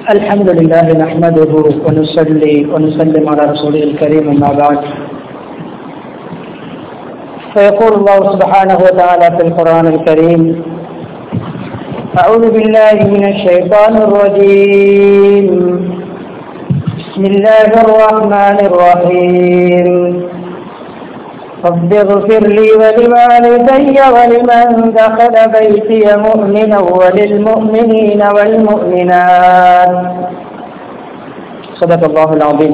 الحمد لله نحمده ونصلي ونسلم على رسوله الكريم أما بعد فيقول الله سبحانه وتعالى في القرآن الكريم أعوذ بالله من الشيطان الرجيم بسم الله الرحمن الرحيم رب اغفر لي ولوالدي ولمن دخل بيتي مؤمنا وللمؤمنين والمؤمنات صدق الله العظيم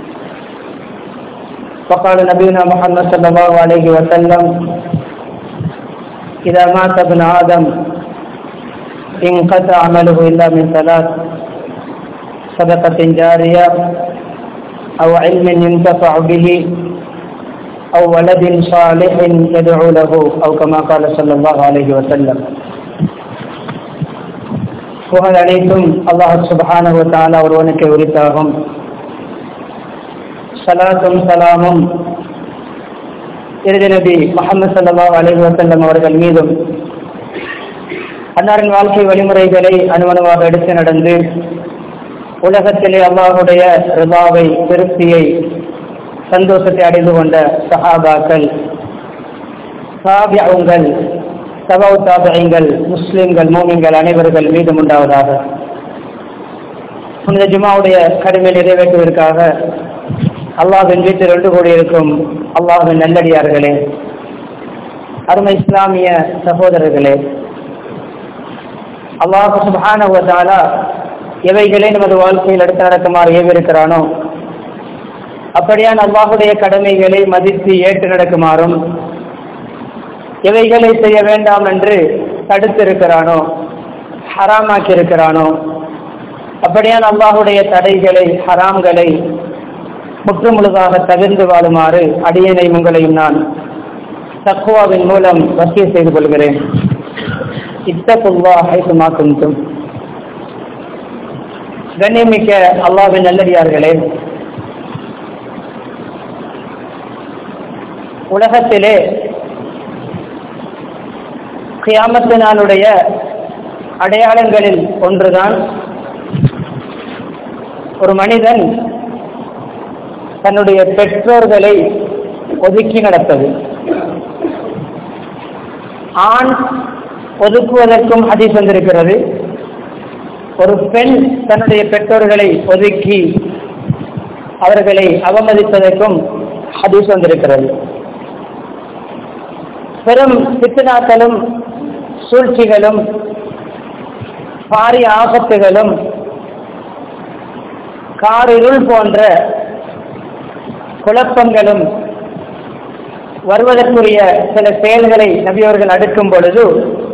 وقال نبينا محمد صلى الله عليه وسلم إذا مات ابن آدم انقطع عمله إلا من ثلاث صدقة جارية أو علم ينتفع به أو ولد صالح يدعو له أو كما قال صلى الله عليه وسلم புகழ் அனைத்தும் அல்லாஹ் சுபஹான தாலா ஒருவனுக்கு உரித்தாகும் சலாத்தும் சலாமும் இறுதி நபி முகமது சல்லா அலி வசல்லம் அவர்கள் மீதும் அன்னாரின் வாழ்க்கை வழிமுறைகளை அனுமணமாக எடுத்து நடந்து உலகத்திலே அல்லாஹுடைய ரிபாவை திருப்தியை சந்தோஷத்தை அடைந்து கொண்ட சஹாபாக்கள் சாபியங்கள் சபவு தாபியங்கள் முஸ்லிம்கள் மோமிங்கள் அனைவர்கள் மீதும் உண்டாவதாக புனித ஜுமாவுடைய கடமை நிறைவேற்றுவதற்காக அல்லாஹின் வீட்டில் ரெண்டு கோடி இருக்கும் அல்லாஹின் நல்லடியார்களே அருமை இஸ்லாமிய சகோதரர்களே அல்லாஹு சுபானுவதாலா எவைகளே நமது வாழ்க்கையில் எடுத்து நடக்குமாறு ஏவிருக்கிறானோ அப்படியான் அல்லாஹுடைய கடமைகளை மதித்து ஏற்று நடக்குமாறும் எவைகளை செய்ய வேண்டாம் என்று தடுத்திருக்கிறானோ ஹராமாக்கி இருக்கிறானோ அப்படியான் அல்லாஹுடைய தடைகளை ஹராம்களை முற்றுமுழுதாக தவிர்ந்து வாழுமாறு அடியனை உங்களையும் நான் தக்குவாவின் மூலம் வசிய செய்து கொள்கிறேன் இத்தகுவா ஹைசுமா குந்தும் கண்ணியமிக்க அல்லாவின் நல்லடியார்களே உலகத்திலே கியாமத்து நாளுடைய அடையாளங்களில் ஒன்றுதான் ஒரு மனிதன் தன்னுடைய பெற்றோர்களை ஒதுக்கி நடப்பது ஆண் ஒதுக்குவதற்கும் ஹதீஸ் வந்திருக்கிறது ஒரு பெண் தன்னுடைய பெற்றோர்களை ஒதுக்கி அவர்களை அவமதிப்பதற்கும் ஹதீஸ் வந்திருக்கிறது பெரும் பித்துனாக்களும் சூழ்ச்சிகளும் பாரிய ஆபத்துகளும் காரிருள் போன்ற குழப்பங்களும் வருவதற்குரிய சில செயல்களை நபியவர்கள் அடுக்கும் பொழுது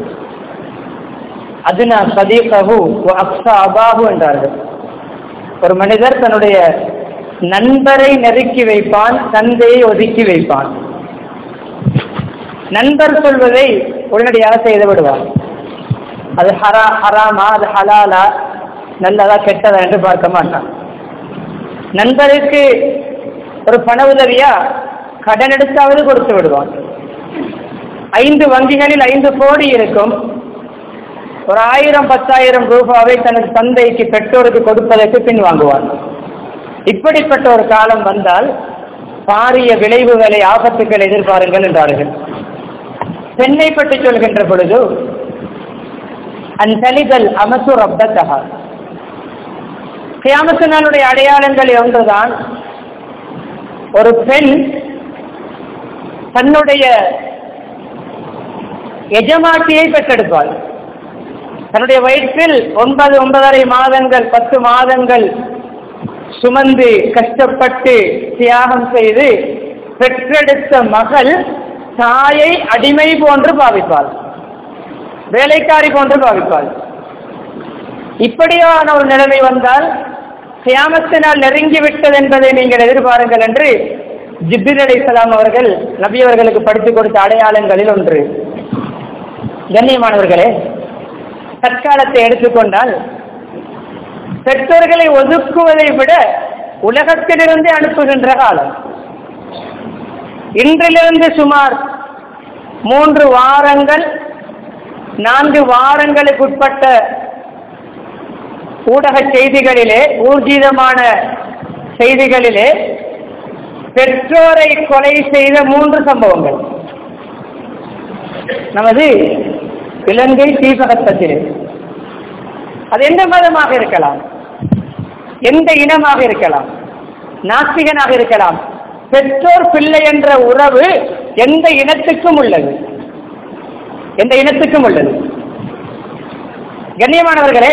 அதுனா சதீகவு அக்ஸா அபாகு என்றார்கள் ஒரு மனிதர் தன்னுடைய நண்பரை நெருக்கி வைப்பான் தந்தையை ஒதுக்கி வைப்பான் நண்பர் சொல்வதை உடனடியாக செய்து விடுவார் அது ஹரா ஹராமா அது ஹலாலா நல்லதா கெட்டதா என்று பார்க்க மாட்டான் நண்பருக்கு ஒரு பண உதவியா கடன் எடுத்தாவது கொடுத்து விடுவான் ஐந்து வங்கிகளில் ஐந்து கோடி இருக்கும் ஒரு ஆயிரம் பத்தாயிரம் ரூபாவை தனது தந்தைக்கு பெற்றோருக்கு கொடுப்பதற்கு பின் வாங்குவார் இப்படிப்பட்ட ஒரு காலம் வந்தால் பாரிய விளைவுகளை ஆபத்துக்கள் எதிர்பாருங்கள் என்றார்கள் பெண்ணை பற்றி சொல்கின்ற பொழுது அந்தலிதல் அமசு ரப்பத்தகா கியாமத்து நாளுடைய அடையாளங்கள் ஒன்றுதான் ஒரு பெண் தன்னுடைய எஜமாட்டியை பெற்றெடுப்பாள் தன்னுடைய வயிற்றில் ஒன்பது ஒன்பதரை மாதங்கள் பத்து மாதங்கள் சுமந்து கஷ்டப்பட்டு தியாகம் செய்து பெற்றெடுத்த மகள் தாயை அடிமை போன்று பாவிப்பாள் வேலைக்காரி போன்று பாவிப்பாள் இப்படியான ஒரு நிலைமை வந்தால் கியாமத்தினால் நெருங்கி விட்டது என்பதை நீங்கள் எதிர்பாருங்கள் என்று ஜிபிர் அலி இஸ்லாம் அவர்கள் நபி அவர்களுக்கு படித்துக் கொடுத்த அடையாளங்களில் ஒன்று கண்ணியமானவர்களே தற்காலத்தை எடுத்துக்கொண்டால் பெற்றோர்களை ஒதுக்குவதை விட உலகத்திலிருந்தே அனுப்புகின்ற காலம் இன்றிலிருந்து சுமார் மூன்று வாரங்கள் நான்கு வாரங்களுக்கு உட்பட்ட ஊடக செய்திகளிலே ஊர்ஜிதமான செய்திகளிலே பெற்றோரை கொலை செய்த மூன்று சம்பவங்கள் நமது இலங்கை தீபகத்தத்திலே அது எந்த மதமாக இருக்கலாம் எந்த இனமாக இருக்கலாம் நாஸ்திகனாக இருக்கலாம் பெற்றோர் பிள்ளை என்ற உறவு எந்த இனத்துக்கும் உள்ளது எந்த இனத்துக்கும் உள்ளது கண்ணியமானவர்களே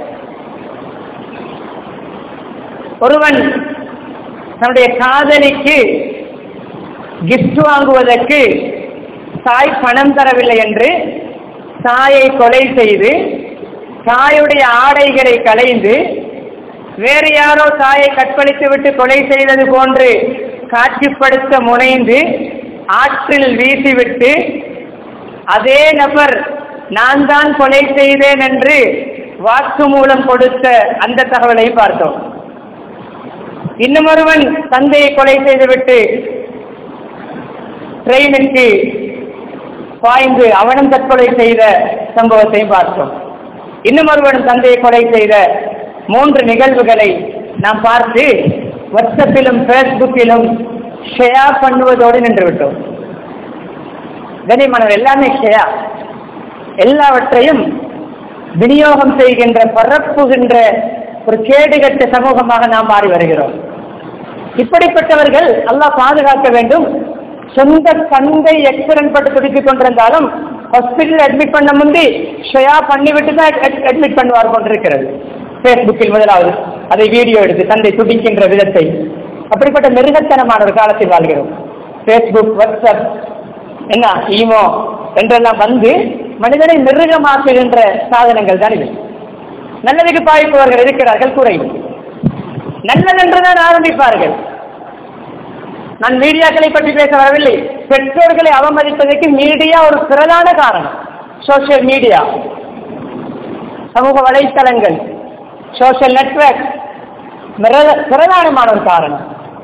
ஒருவன் தன்னுடைய காதலிக்கு கிஃப்ட் வாங்குவதற்கு தாய் பணம் தரவில்லை என்று தாயை கொலை செய்து தாயுடைய ஆடைகளை களைந்து வேறு யாரோ தாயை கற்பழித்து விட்டு கொலை செய்தது போன்று காட்சிப்படுத்த முனைந்து ஆற்றில் வீசிவிட்டு அதே நபர் நான் தான் கொலை செய்தேன் என்று வாக்குமூலம் கொடுத்த அந்த தகவலை பார்த்தோம் இன்னும் ஒருவன் தந்தையை கொலை செய்துவிட்டு ட்ரெயினுக்கு பாய்ந்து அவனும் தற்கொலை செய்த சம்பவத்தை பார்த்தோம் இன்னும் ஒருவன் தந்தையை கொலை செய்த மூன்று நிகழ்வுகளை நாம் பார்த்து வாட்ஸ்அப்பிலும் ஃபேஸ்புக்கிலும் ஷேர் பண்ணுவதோடு நின்று விட்டோம் கனிமணர் எல்லாமே ஷேர் எல்லாவற்றையும் விநியோகம் செய்கின்ற பரப்புகின்ற ஒரு கேடுகட்ட சமூகமாக நாம் மாறி வருகிறோம் இப்படிப்பட்டவர்கள் அல்லாஹ் பாதுகாக்க வேண்டும் சொந்த தந்தை எக்ஸிடென்ட் பட்டு துடித்துக் கொண்டிருந்தாலும் ஹாஸ்பிட்டல் அட்மிட் பண்ண முந்தி ஷயா பண்ணிவிட்டு தான் அட்மிட் பண்ணுவார் கொண்டிருக்கிறது ஃபேஸ்புக்கில் முதலாவது அதை வீடியோ எடுத்து தந்தை துடிக்கின்ற விதத்தை அப்படிப்பட்ட மிருகத்தனமான ஒரு காலத்தில் வாழ்கிறோம் ஃபேஸ்புக் வாட்ஸ்அப் என்ன ஈமோ என்றெல்லாம் வந்து மனிதனை மிருகமாக்குகின்ற சாதனங்கள் தான் இது நல்லதுக்கு பாய்ப்பவர்கள் இருக்கிறார்கள் குறைவு நல்லதென்றுதான் ஆரம்பிப்பார்கள் நான் மீடியாக்களை பற்றி பேச வரவில்லை பெற்றோர்களை அவமதிப்பதற்கு மீடியா ஒரு பிரதான காரணம் சோசியல் மீடியா சமூக வலைத்தளங்கள் சோசியல் நெட்வொர்க் பிரதானமான ஒரு காரணம்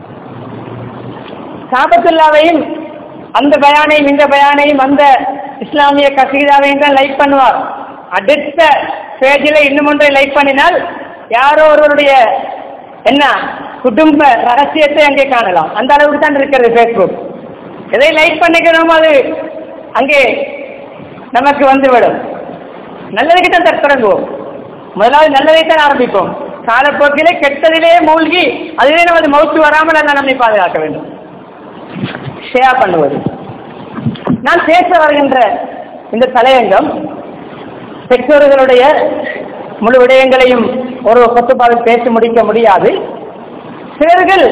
சாபத்துல்லாவையும் அந்த பயானையும் இந்த பயானையும் அந்த இஸ்லாமிய கசீதாவையும் தான் லைக் பண்ணுவார் அடுத்த பேஜில் இன்னும் ஒன்றை லைக் பண்ணினால் யாரோ ஒருவருடைய என்ன குடும்ப ரகசியத்தை அங்கே காணலாம் அந்த அளவுக்கு தான் இருக்கிறது ஃபேஸ்புக் எதை லைக் பண்ணிக்கிறோமோ அது அங்கே நமக்கு வந்துவிடும் நல்லதுக்கு தான் தொடங்குவோம் முதலாவது நல்லதை தான் ஆரம்பிப்போம் காலப்போக்கிலே கெட்டதிலே மூழ்கி அதிலே நமது மௌத்து வராமல் அல்ல நம்மை பாதுகாக்க வேண்டும் ஷேர் பண்ணுவது நான் பேச வருகின்ற இந்த தலையங்கம் பெற்றோர்களுடைய முழு விடயங்களையும் ஒரு கொத்துப்பாவில் பேசி முடிக்க முடியாது சிலர்கள்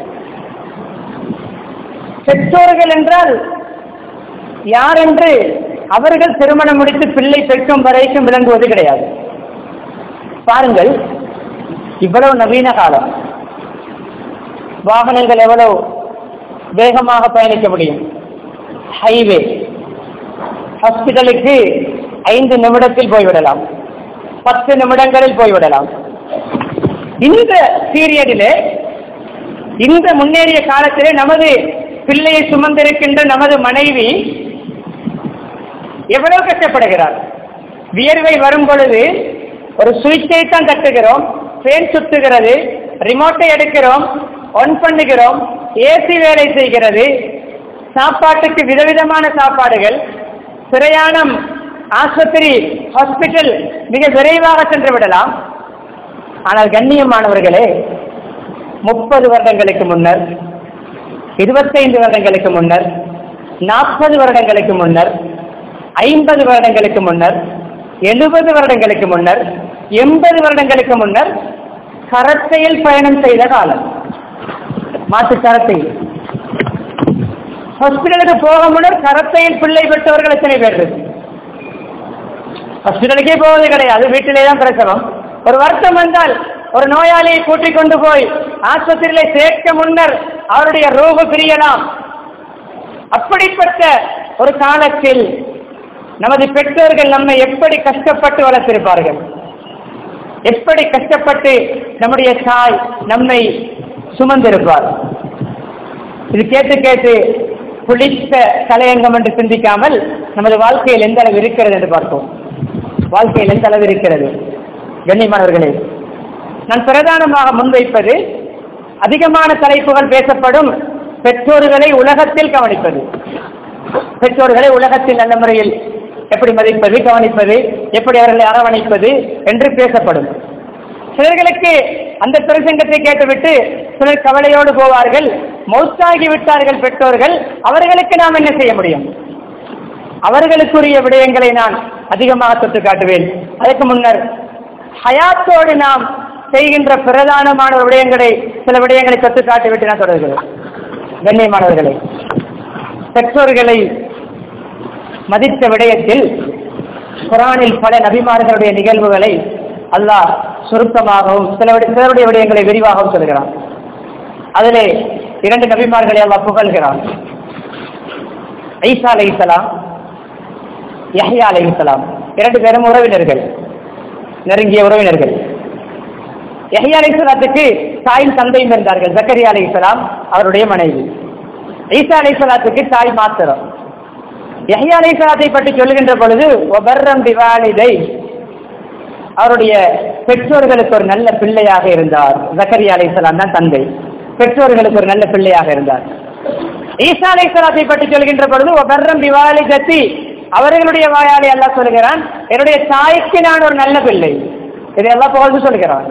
பெற்றோர்கள் என்றால் யார் என்று அவர்கள் திருமணம் முடித்து பிள்ளை பெற்றும் வரைக்கும் விளங்குவது கிடையாது பாருங்கள் இவ்வளவு நவீன காலம் வாகனங்கள் எவ்வளவு வேகமாக பயணிக்க முடியும் ஹைவே ஹாஸ்பிட்டலுக்கு ஐந்து நிமிடத்தில் போய்விடலாம் பத்து நிமிடங்களில் போய்விடலாம் இந்த பீரியடிலே இந்த முன்னேறிய காலத்திலே நமது பிள்ளையை சுமந்திருக்கின்ற நமது மனைவி எவ்வளவு கஷ்டப்படுகிறார் வியர்வை வரும் பொழுது ஒரு சுவிட்சை தான் தட்டுகிறோம் ஃபேன் சுத்துகிறது ரிமோட்டை எடுக்கிறோம் ஒன் பண்ணுகிறோம் ஏசி வேலை செய்கிறது சாப்பாட்டுக்கு விதவிதமான சாப்பாடுகள் பிரயாணம் ஆஸ்பத்திரி ஹாஸ்பிட்டல் மிக விரைவாக சென்று விடலாம் ஆனால் கண்ணியமானவர்களே முப்பது வருடங்களுக்கு முன்னர் இருபத்தைந்து வருடங்களுக்கு முன்னர் நாற்பது வருடங்களுக்கு முன்னர் ஐம்பது வருடங்களுக்கு முன்னர் எழுபது வருடங்களுக்கு முன்னர் எண்பது வருடங்களுக்கு முன்னர் கரத்தையில் பயணம் செய்த காலம் மாற்று கரத்தையில் ஹாஸ்பிட்டலுக்கு போக முன்னர் கரத்தையில் பிள்ளை பெற்றவர்கள் எத்தனை பேர் இருக்கு ஹாஸ்பிட்டலுக்கே போவது கிடையாது வீட்டிலே தான் பிரசவம் ஒரு வருத்தம் வந்தால் ஒரு நோயாளியை கூட்டிக் கொண்டு போய் ஆஸ்பத்திரியில சேர்க்க முன்னர் அவருடைய ரோக பிரியலாம் அப்படிப்பட்ட ஒரு காலத்தில் நமது பெற்றோர்கள் நம்மை எப்படி கஷ்டப்பட்டு வளர்த்திருப்பார்கள் எப்படி கஷ்டப்பட்டு நம்முடைய தாய் நம்மை சுமந்திருப்பார் இது கேட்டு கேட்டு புளித்த தலையங்கம் என்று சிந்திக்காமல் நமது வாழ்க்கையில் எந்த அளவு இருக்கிறது என்று பார்ப்போம் வாழ்க்கையில் எந்த அளவு இருக்கிறது கண்ணியமானவர்களே நான் பிரதானமாக முன்வைப்பது அதிகமான தலைப்புகள் பேசப்படும் பெற்றோர்களை உலகத்தில் கவனிப்பது பெற்றோர்களை உலகத்தில் நல்ல முறையில் எப்படி மதிப்பது கவனிப்பது எப்படி அவர்களை அரவணைப்பது என்று பேசப்படும் சிலர்களுக்கு அந்த பிரசங்கத்தை கேட்டுவிட்டு சிலர் கவலையோடு போவார்கள் மௌத்தாகி விட்டார்கள் பெற்றோர்கள் அவர்களுக்கு நாம் என்ன செய்ய முடியும் அவர்களுக்குரிய விடயங்களை நான் அதிகமாக தொட்டு காட்டுவேன் அதற்கு முன்னர் ஹயாத்தோடு நாம் செய்கின்ற பிரதானமான விடயங்களை சில விடயங்களை தொட்டு காட்டிவிட்டு நான் தொடர்கிறேன் கண்ணியமானவர்களை பெற்றோர்களை மதித்த விடயத்தில் குரானில் பல நபிமார்களுடைய நிகழ்வுகளை அல்லாஹ் சுருக்கமாகவும் சில சிலருடைய விடயங்களை விரிவாகவும் சொல்கிறான் அதிலே இரண்டு நபிமார்களை அல்லாஹ் புகழ்கிறான் ஐசா அலை இஸ்லாம் யஹ்யா அலை இஸ்லாம் இரண்டு பேரும் உறவினர்கள் நெருங்கிய உறவினர்கள் யஹ்யா அலை இஸ்லாத்துக்கு தாயும் தந்தையும் இருந்தார்கள் ஜக்கரியா அலை இஸ்லாம் அவருடைய மனைவி ஈசா அலை இஸ்லாத்துக்கு தாய் மாத்திரம் யஹ்யா அலை இஸ்லாத்தை பற்றி சொல்லுகின்ற பொழுது ஒபர்ரம் திவாலிதை அவருடைய பெற்றோர்களுக்கு ஒரு நல்ல பிள்ளையாக இருந்தார் ஜக்கரியா அலை இஸ்லாம் தான் தந்தை பெற்றோர்களுக்கு ஒரு நல்ல பிள்ளையாக இருந்தார் ஈசா அலை இஸ்லாத்தை பற்றி சொல்கின்ற பொழுது ஒபர்ரம் திவாலி ஜத்தி அவர்களுடைய வாயாளி எல்லாம் சொல்கிறான் என்னுடைய தாய்க்கு நான் ஒரு நல்ல பிள்ளை இதையெல்லாம் புகழ்ந்து சொல்கிறான்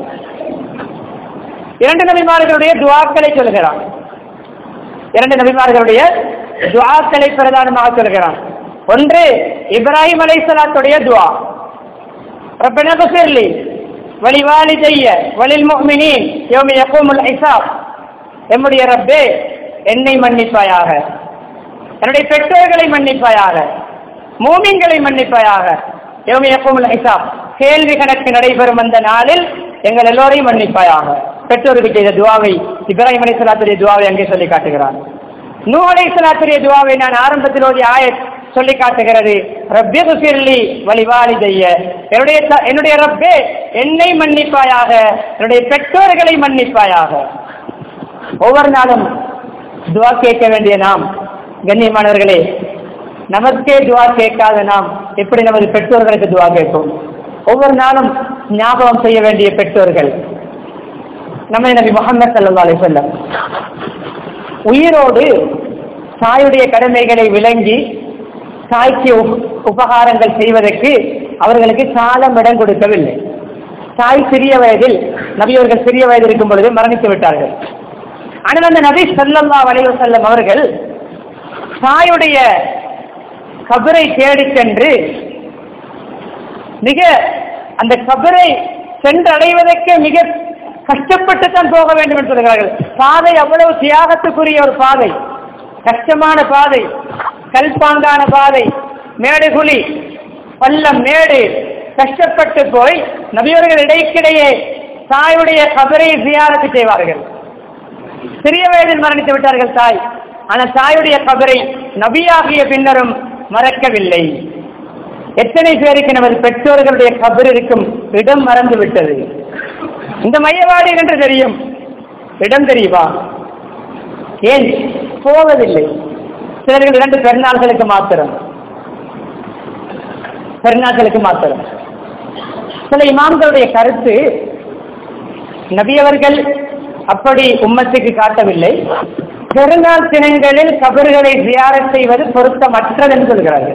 இரண்டு நபிமார்களுடைய துவாக்களை சொல்கிறான் இரண்டு நபிமார்களுடைய துவாக்களை பிரதானமாக சொல்கிறான் ஒன்று இப்ராஹிம் அலை சலாத்துடைய துவா ரப்பன பசிர்லி வலிவாலி செய்ய வலில் முஹ்மினீன் யோமி யகூமுல் ஹிசாப் எம்முடைய ரப்பே என்னை மன்னிப்பாயாக என்னுடைய பெற்றோர்களை மன்னிப்பாயாக மூமின்களை மன்னிப்பாயாக யோமி யகூமுல் ஹிசாப் கேள்வி கணக்கு நடைபெறும் அந்த நாளில் எங்கள் எல்லோரையும் மன்னிப்பாயாக பெற்றோருக்கு செய்த துவாவை இப்ராஹிம் அலி சலாத்துடைய துவாவை அங்கே சொல்லி காட்டுகிறார் நூ அலை சலாத்துடைய துவாவை நான் ஆரம்பத்தில் ஓதி ஆயத் சொல்லி காட்டுகிறது ரப்பே குசிர்லி வழிவாளி செய்ய என்னுடைய த- என்னுடைய ரப்பே என்னை மன்னிப்பாயாக என்னுடைய பெற்றோர்களை மன்னிப்பாயாக ஒவ்வொரு நாளும் துவா கேட்க வேண்டிய நாம் கண்ணியமானவர்களே நமக்கே துவா கேட்காத நாம் எப்படி நமது பெற்றோர்களுக்கு துவா கேட்போம் ஒவ்வொரு நாளும் ஞாபகம் செய்ய வேண்டிய பெற்றோர்கள் நம்ம நபி முகமது சல்லா அலி சொல்லம் உயிரோடு தாயுடைய கடமைகளை விளங்கி தாய்க்கு உப்- உபகாரங்கள் செய்வதற்கு அவர்களுக்கு காலம் இடம் கொடுக்கவில்லை தாய் சிறிய வயதில் நபியவர்கள் சிறிய வயது இருக்கும் பொழுது மரணித்து விட்டார்கள் ஆனால் அந்த நபி சல்லல்லா அலைஹி செல்லம் அவர்கள் தாயுடைய கபரை தேடிச் சென்று மிக அந்த கபரை சென்றடைவதற்கு மிக கஷ்டப்பட்டு தான் போக வேண்டும் என்று சொல்கிறார்கள் பாதை அவ்வளவு தியாகத்துக்குரிய ஒரு பாதை கஷ்டமான பாதை கல்பாங்கான பாதை மேடு குழி பள்ளம் மேடு கஷ்டப்பட்டு போய் நபியவர்கள் இடைக்கிடையே தாயுடைய கபரை ஜியாரத்து செய்வார்கள் சிறிய வயதில் மரணித்து விட்டார்கள் தாய் ஆனால் தாயுடைய கபரை நபியாகிய பின்னரும் மறக்கவில்லை எத்தனை பேருக்கு நமது பெற்றோர்களுடைய கபர் இருக்கும் இடம் மறந்து விட்டது இந்த மையவாடி என்று தெரியும் இடம் தெரியுமா ஏன் போவதில்லை சிலர்கள் இரண்டு பெருநாள்களுக்கு மாத்திரம் பெருநாட்களுக்கு மாத்திரம் சில இமாம்களுடைய கருத்து நபியவர்கள் அப்படி உம்மத்துக்கு காட்டவில்லை பெருநாள் தினங்களில் கபர்களை ஜியாரத் செய்வது பொருத்தமற்றது என்று சொல்கிறார்கள்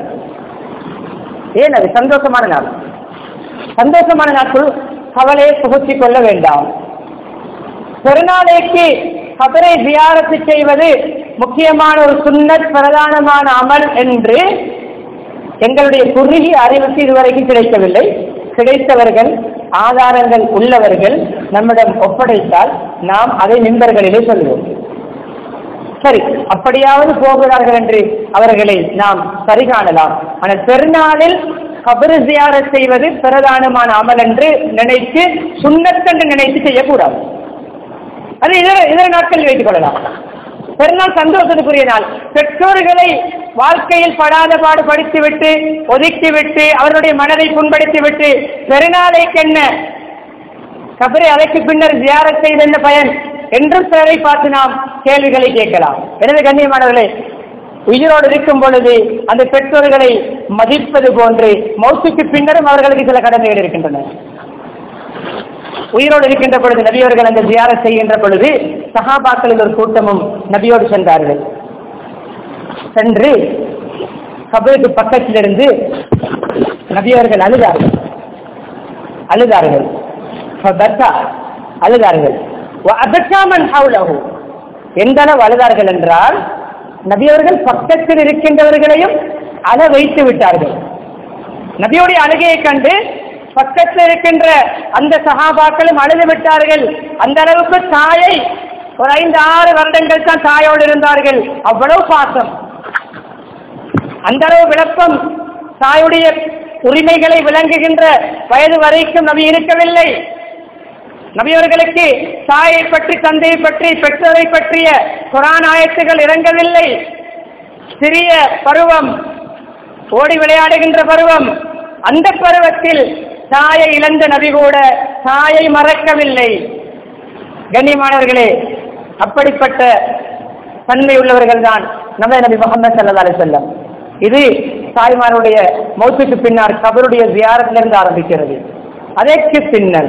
ஏன் அது சந்தோஷமான நாள் சந்தோஷமான நாட்கள் கவலையை புகுத்திக் கொள்ள வேண்டாம் பெருநாளைக்கு கபரை ஜியாரத்து செய்வது முக்கியமான ஒரு சுன்னத் பிரதானமான அமல் என்று எங்களுடைய குறுகிய அறிவுக்கு இதுவரைக்கும் கிடைக்கவில்லை கிடைத்தவர்கள் ஆதாரங்கள் உள்ளவர்கள் நம்மிடம் ஒப்படைத்தால் நாம் அதை நின்பர்களிலே சொல்லுவோம் சரி அப்படியாவது போகிறார்கள் என்று அவர்களை நாம் சரிகாணலாம் ஆனால் பெருநாளில் கபரு ஜியாரத் செய்வது பிரதானமான அமல் என்று நினைத்து சுண்ணத்தென்று நினைத்து செய்யக்கூடாது அது இதர இதர நாட்களில் வைத்துக் கொள்ளலாம் பெருநாள் சந்தோஷத்துக்குரிய நாள் பெற்றோர்களை வாழ்க்கையில் படாத பாடு படித்துவிட்டு ஒதுக்கிவிட்டு அவர்களுடைய மனதை புண்படுத்திவிட்டு பெருநாளைக்கென்ன கபரை அழைக்கு பின்னர் ஜியாரத் செய்த என்ன பயன் என்றும் சிலரை பார்த்து நாம் கேள்விகளை கேட்கலாம் எனவே கண்ணியமானவர்களே உயிரோடு இருக்கும் பொழுது அந்த பெற்றோர்களை மதிப்பது போன்று மௌத்துக்கு பின்னரும் அவர்களுக்கு சில கடமைகள் இருக்கின்றன உயிரோடு இருக்கின்ற பொழுது நபியவர்கள் அந்த ஜியாரத் செய்கின்ற பொழுது சஹாபாக்களில் ஒரு கூட்டமும் நபியோடு சென்றார்கள் சென்று கபருக்கு பக்கத்தில் இருந்து நபியவர்கள் அழுதார்கள் அழுதார்கள் ஃபபக்கா, அழுதார்கள் அதற்காமன் ஹவுலஹு எந்த அளவு அழுதார்கள் என்றால் நபியவர்கள் பக்கத்தில் இருக்கின்றவர்களையும் அழ வைத்து விட்டார்கள் நபியுடைய அழுகையை கண்டு பக்கத்தில் இருக்கின்ற அந்த சகாபாக்களும் அழுது விட்டார்கள் அந்த அளவுக்கு தாயை ஒரு ஐந்து ஆறு வருடங்கள் தான் தாயோடு இருந்தார்கள் அவ்வளவு பாசம் அந்த அளவு விளப்பம் தாயுடைய உரிமைகளை விளங்குகின்ற வயது வரைக்கும் நபி இருக்கவில்லை நபியவர்களுக்கு தாயை பற்றி தந்தையை பற்றி பெற்றோரை பற்றிய குரான் ஆயத்துகள் இறங்கவில்லை சிறிய பருவம் ஓடி விளையாடுகின்ற பருவம் அந்த பருவத்தில் தாயை இழந்த நபி கூட தாயை மறக்கவில்லை கண்ணியமானவர்களே அப்படிப்பட்ட தன்மை உள்ளவர்கள் தான் நம்ம நபி முகமது சல்லா அலி செல்லம் இது தாய்மாருடைய மௌத்துக்கு பின்னால் கபருடைய ஜியாரத்திலிருந்து ஆரம்பிக்கிறது அதற்கு பின்னல்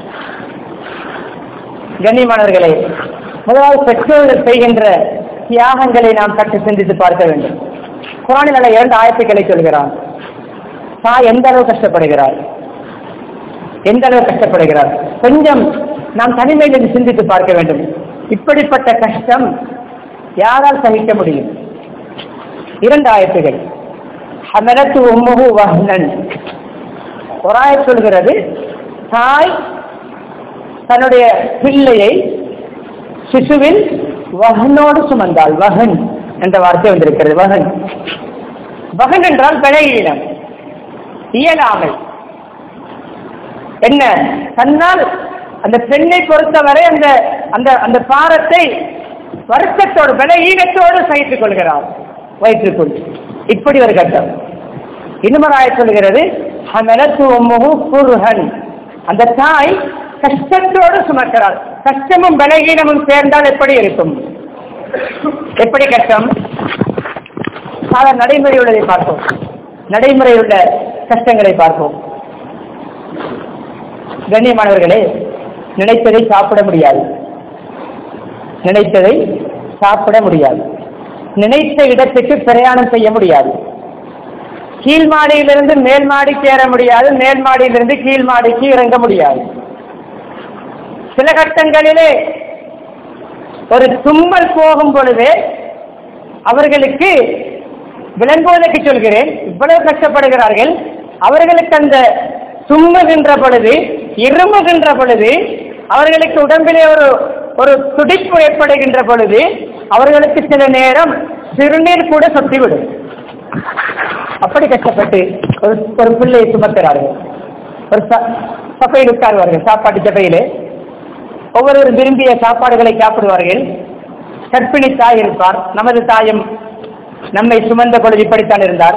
கண்ணியமானவர்களே முதலாவது பெற்றோர்கள் செய்கின்ற தியாகங்களை நாம் சற்று சிந்தித்து பார்க்க வேண்டும் குரானில் உள்ள இரண்டு ஆயத்துக்களை சொல்கிறான் தாய் எந்த அளவு கஷ்டப்படுகிறார் எந்த அளவு கஷ்டப்படுகிறார் கொஞ்சம் நாம் தனிமையில் சிந்தித்து பார்க்க வேண்டும் இப்படிப்பட்ட கஷ்டம் யாரால் சகிக்க முடியும் இரண்டு ஆயத்துகள் ஹமலத்து உம்முகு வஹ்னன் ஒரு ஆயத் சொல்கிறது தாய் தன்னுடைய பிள்ளையை சிசுவில் வகனோடு சுமந்தாள் வகன் என்ற வார்த்தை வந்திருக்கிறது வகன் வகன் என்றால் பலகீனம் இயலாமை என்ன தன்னால் அந்த பெண்ணை பொறுத்தவரை அந்த அந்த அந்த பாரத்தை வருத்தத்தோடு பலகீனத்தோடு சகித்துக் கொள்கிறார் வயிற்றுக்குள் இப்படி ஒரு கட்டம் இன்னுமராய சொல்கிறது ஹமலத்து உம்முஹு குர்ஹன் அந்த தாய் கஷ்டத்தோடு சுமக்கிறாள் கஷ்டமும் பலகீனமும் சேர்ந்தால் எப்படி இருக்கும் எப்படி கஷ்டம் சாதாரண நடைமுறை உள்ளதை பார்ப்போம் நடைமுறை உள்ள கஷ்டங்களை பார்ப்போம் கண்ணியமானவர்களே நினைத்ததை சாப்பிட முடியாது நினைத்ததை சாப்பிட முடியாது நினைத்த இடத்துக்கு பிரயாணம் செய்ய முடியாது கீழ் மாடியிலிருந்து மேல் மாடிக்கு ஏற முடியாது மேல் மாடியிலிருந்து கீழ் மாடிக்கு இறங்க முடியாது சில கட்டங்களிலே ஒரு தும்மல் போகும் பொழுது அவர்களுக்கு விளங்குவதற்கு சொல்கிறேன் இவ்வளவு கஷ்டப்படுகிறார்கள் அவர்களுக்கு அந்த தும்முகின்ற பொழுது இருமுகின்ற பொழுது அவர்களுக்கு உடம்பிலே ஒரு ஒரு துடிப்பு ஏற்படுகின்ற பொழுது அவர்களுக்கு சில நேரம் சிறுநீர் கூட சொத்திவிடும் அப்படி கஷ்டப்பட்டு ஒரு ஒரு பிள்ளையை சுமக்கிறார்கள் ஒரு ச- சபையில் உட்காருவார்கள் சாப்பாட்டு சபையிலே ஒவ்வொருவரும் விரும்பிய சாப்பாடுகளை சாப்பிடுவார்கள் கற்பிணி தாய் இருப்பார் நமது தாயும் நம்மை சுமந்த பொழுது இப்படித்தான் இருந்தார்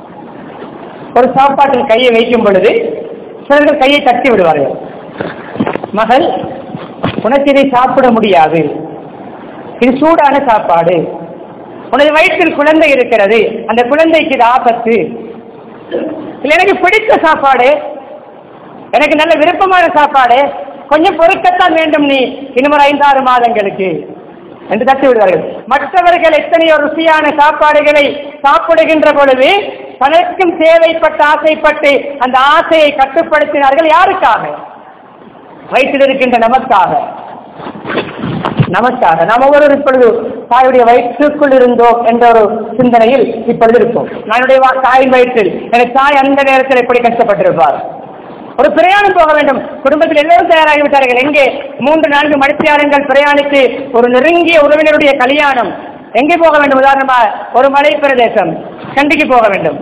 ஒரு சாப்பாட்டில் கையை வைக்கும் பொழுது சிலர்கள் கையை தட்டி விடுவார்கள் மகள் உனக்கு இதை சாப்பிட முடியாது இது சூடான சாப்பாடு உனது வயிற்றில் குழந்தை இருக்கிறது அந்த குழந்தைக்கு இது ஆபத்து இல்ல எனக்கு பிடித்த சாப்பாடு எனக்கு நல்ல விருப்பமான சாப்பாடு கொஞ்சம் பொறுக்கத்தான் வேண்டும் நீ இன்னும் ஒரு ஐந்தாறு மாதங்களுக்கு என்று தட்டி விடுவார்கள் மற்றவர்கள் எத்தனையோ ருசியான சாப்பாடுகளை சாப்பிடுகின்ற பொழுது தனக்கும் தேவைப்பட்டு ஆசைப்பட்டு அந்த ஆசையை கட்டுப்படுத்தினார்கள் யாருக்காக வயிற்றில் இருக்கின்ற நமக்காக நமக்காக நாம் ஒவ்வொரு இப்பொழுது தாயுடைய வயிற்றுக்குள் இருந்தோம் என்ற ஒரு சிந்தனையில் இப்பொழுது இருப்போம் நான் என்னுடைய வா- தாயின் வயிற்றில் எனக்கு தாய் அந்த நேரத்தில் எப்படி கஷ்டப்பட்டிருப்பார் ஒரு பிரயாணம் போக வேண்டும் குடும்பத்தில் எல்லோரும் தயாராகி விட்டார்கள் எங்கே மூன்று நான்கு மணித்தியாரங்கள் பிரயாணித்து ஒரு நெருங்கிய உறவினருடைய கல்யாணம் எங்கே போக வேண்டும் உதாரணமா ஒரு மலை பிரதேசம் கண்டிக்கு போக வேண்டும்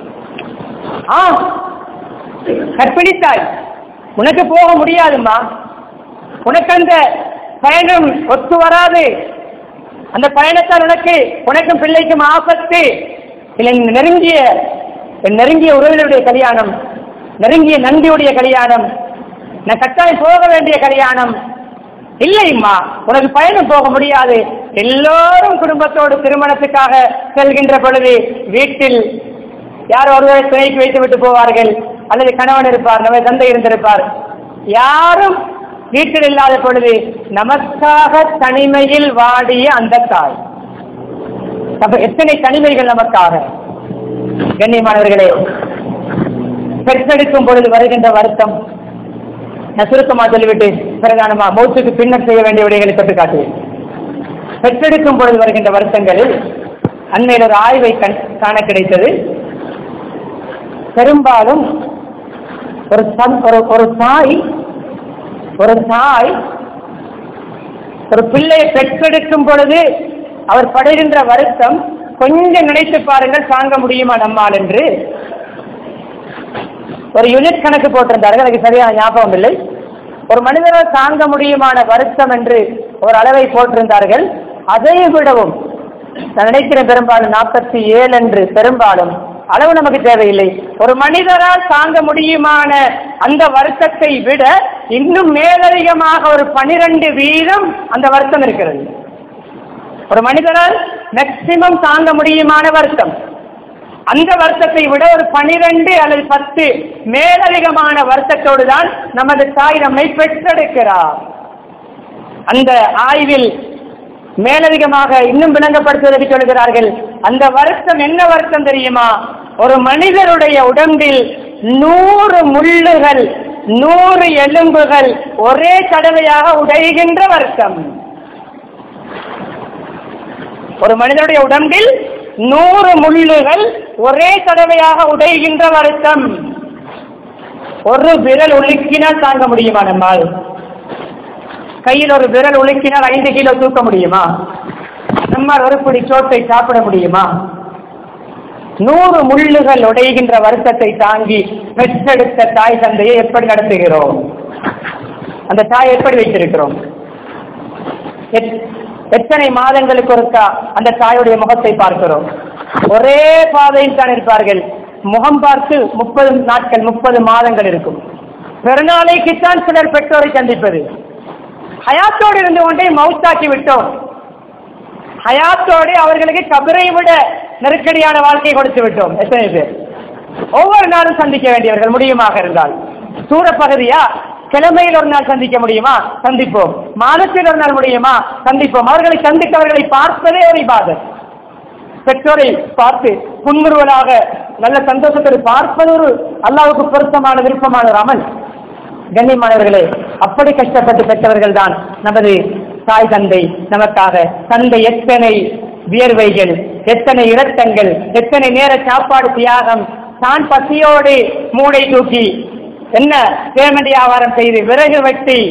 ஆ கற்பிணித்தாய் உனக்கு போக முடியாதும்மா உனக்கு அந்த பயணம் ஒத்து வராது அந்த பயணத்தால் உனக்கு உனக்கும் பிள்ளைக்கும் ஆபத்து இல்லை நெருங்கிய நெருங்கிய உறவினருடைய கல்யாணம் நெருங்கிய நந்தியுடைய கல்யாணம் நான் கட்டாயம் போக வேண்டிய கல்யாணம் இல்லைம்மா உனக்கு பயணம் போக முடியாது எல்லோரும் குடும்பத்தோடு திருமணத்துக்காக செல்கின்ற பொழுது வீட்டில் யார் ஒருவரை துணைக்கு வைத்து விட்டு போவார்கள் அல்லது கணவன் இருப்பார் நம்ம தந்தை இருந்திருப்பார் யாரும் வீட்டில் இல்லாத பொழுது நமக்காக தனிமையில் வாடிய அந்த தாய் அப்ப எத்தனை தனிமைகள் நமக்காக கண்ணியமானவர்களே பெற்றெடுக்கும் பொழுது வருகின்ற வருத்தம் நான் சுருக்கமா சொல்லிவிட்டு பிரதானமா மௌத்துக்கு பின்னர் செய்ய வேண்டிய விடைகளை தொட்டு காட்டுவேன் பெற்றெடுக்கும் பொழுது வருகின்ற வருத்தங்களில் அண்மையில் ஒரு ஆய்வை கண் காண கிடைத்தது பெரும்பாலும் ஒரு சம்- ஒரு ஒரு தாய் ஒரு தாய் ஒரு பிள்ளையை பெற்றெடுக்கும் பொழுது அவர் படுகின்ற வருத்தம் கொஞ்சம் நினைத்து பாருங்கள் தாங்க முடியுமா நம்மால் என்று ஒரு யூனிட் கணக்கு போட்டிருந்தார்கள் எனக்கு சரியான ஞாபகம் இல்லை ஒரு மனிதரால் தாங்க முடியுமான வருத்தம் என்று ஒரு அளவை போட்டிருந்தார்கள் அதை விடவும் நான் நினைக்கிறேன் பெரும்பாலும் நாற்பத்தி ஏழு என்று பெரும்பாலும் அளவு நமக்கு தேவையில்லை ஒரு மனிதரால் தாங்க முடியுமான அந்த வருத்தத்தை விட இன்னும் மேலதிகமாக ஒரு பனிரெண்டு வீதம் அந்த வருத்தம் இருக்கிறது ஒரு மனிதரால் மேக்சிமம் தாங்க முடியுமான வருத்தம் அந்த வருத்தத்தை விட ஒரு பனிரெண்டு அல்லது பத்து மேலதிகமான வருத்தத்தோடு தான் நமது தாய் நம்மை பெற்றெடுக்கிறார் அந்த ஆய்வில் மேலதிகமாக இன்னும் விளங்கப்படுத்துவதற்கு சொல்கிறார்கள் அந்த வருத்தம் என்ன வருத்தம் தெரியுமா ஒரு மனிதருடைய உடம்பில் நூறு முள்ளுகள் நூறு எலும்புகள் ஒரே தடவையாக உடைகின்ற வருத்தம் ஒரு மனிதனுடைய உடம்பில் நூறு முள்ளுகள் ஒரே தடவையாக உடைகின்ற வருத்தம் ஒரு விரல் உலுக்கினால் தாங்க முடியுமா நம்மால் கையில் ஒரு விரல் உலுக்கினால் ஐந்து கிலோ தூக்க முடியுமா நம்மால் ஒரு பிடி சோட்டை சாப்பிட முடியுமா நூறு முள்ளுகள் உடைகின்ற வருத்தத்தை தாங்கி பெற்றெடுத்த தாய் தந்தையை எப்படி நடத்துகிறோம் அந்த தாய் எப்படி வைத்திருக்கிறோம் எத்- எத்தனை மாதங்களுக்கு ஒருக்கா அந்த தாயுடைய முகத்தை பார்க்கிறோம் ஒரே பாதையில் தான் இருப்பார்கள் முகம் பார்த்து முப்பது நாட்கள் முப்பது மாதங்கள் இருக்கும் பிறநாளைக்குத்தான் சிலர் பெற்றோரை சந்திப்பது ஹயாத்தோடு இருந்து கொண்டே மவுத்தாக்கி விட்டோம் ஹயாத்தோடு அவர்களுக்கு கபரை விட நெருக்கடியான வாழ்க்கை கொடுத்து விட்டோம் எத்தனை பேர் ஒவ்வொரு நாளும் சந்திக்க வேண்டியவர்கள் முடியுமாக இருந்தால் தூர பகுதியா கிழமையில் ஒரு நாள் சந்திக்க முடியுமா சந்திப்போம் மாதத்தில் ஒரு நாள் முடியுமா சந்திப்போம் அவர்களை சந்தித்தவர்களை பார்ப்பதே ஒரு இபாதத் பெற்றோரை பார்த்து புன்முறுவலாக நல்ல சந்தோஷத்தை பார்ப்பது ஒரு அல்லாவுக்கு பொருத்தமான விருப்பமான ஒரு அமல் கண்ணியமானவர்களே அப்படி கஷ்டப்பட்டு பெற்றவர்கள் தான் நமது தாய் தந்தை நமக்காக தந்தை எத்தனை வியர்வைகள் எத்தனை இரத்தங்கள் எத்தனை நேர சாப்பாடு தியாகம் தான் பசியோடு மூளை தூக்கி என்ன பேமெண்ட் வியாபாரம் செய்து விறகு வெட்டி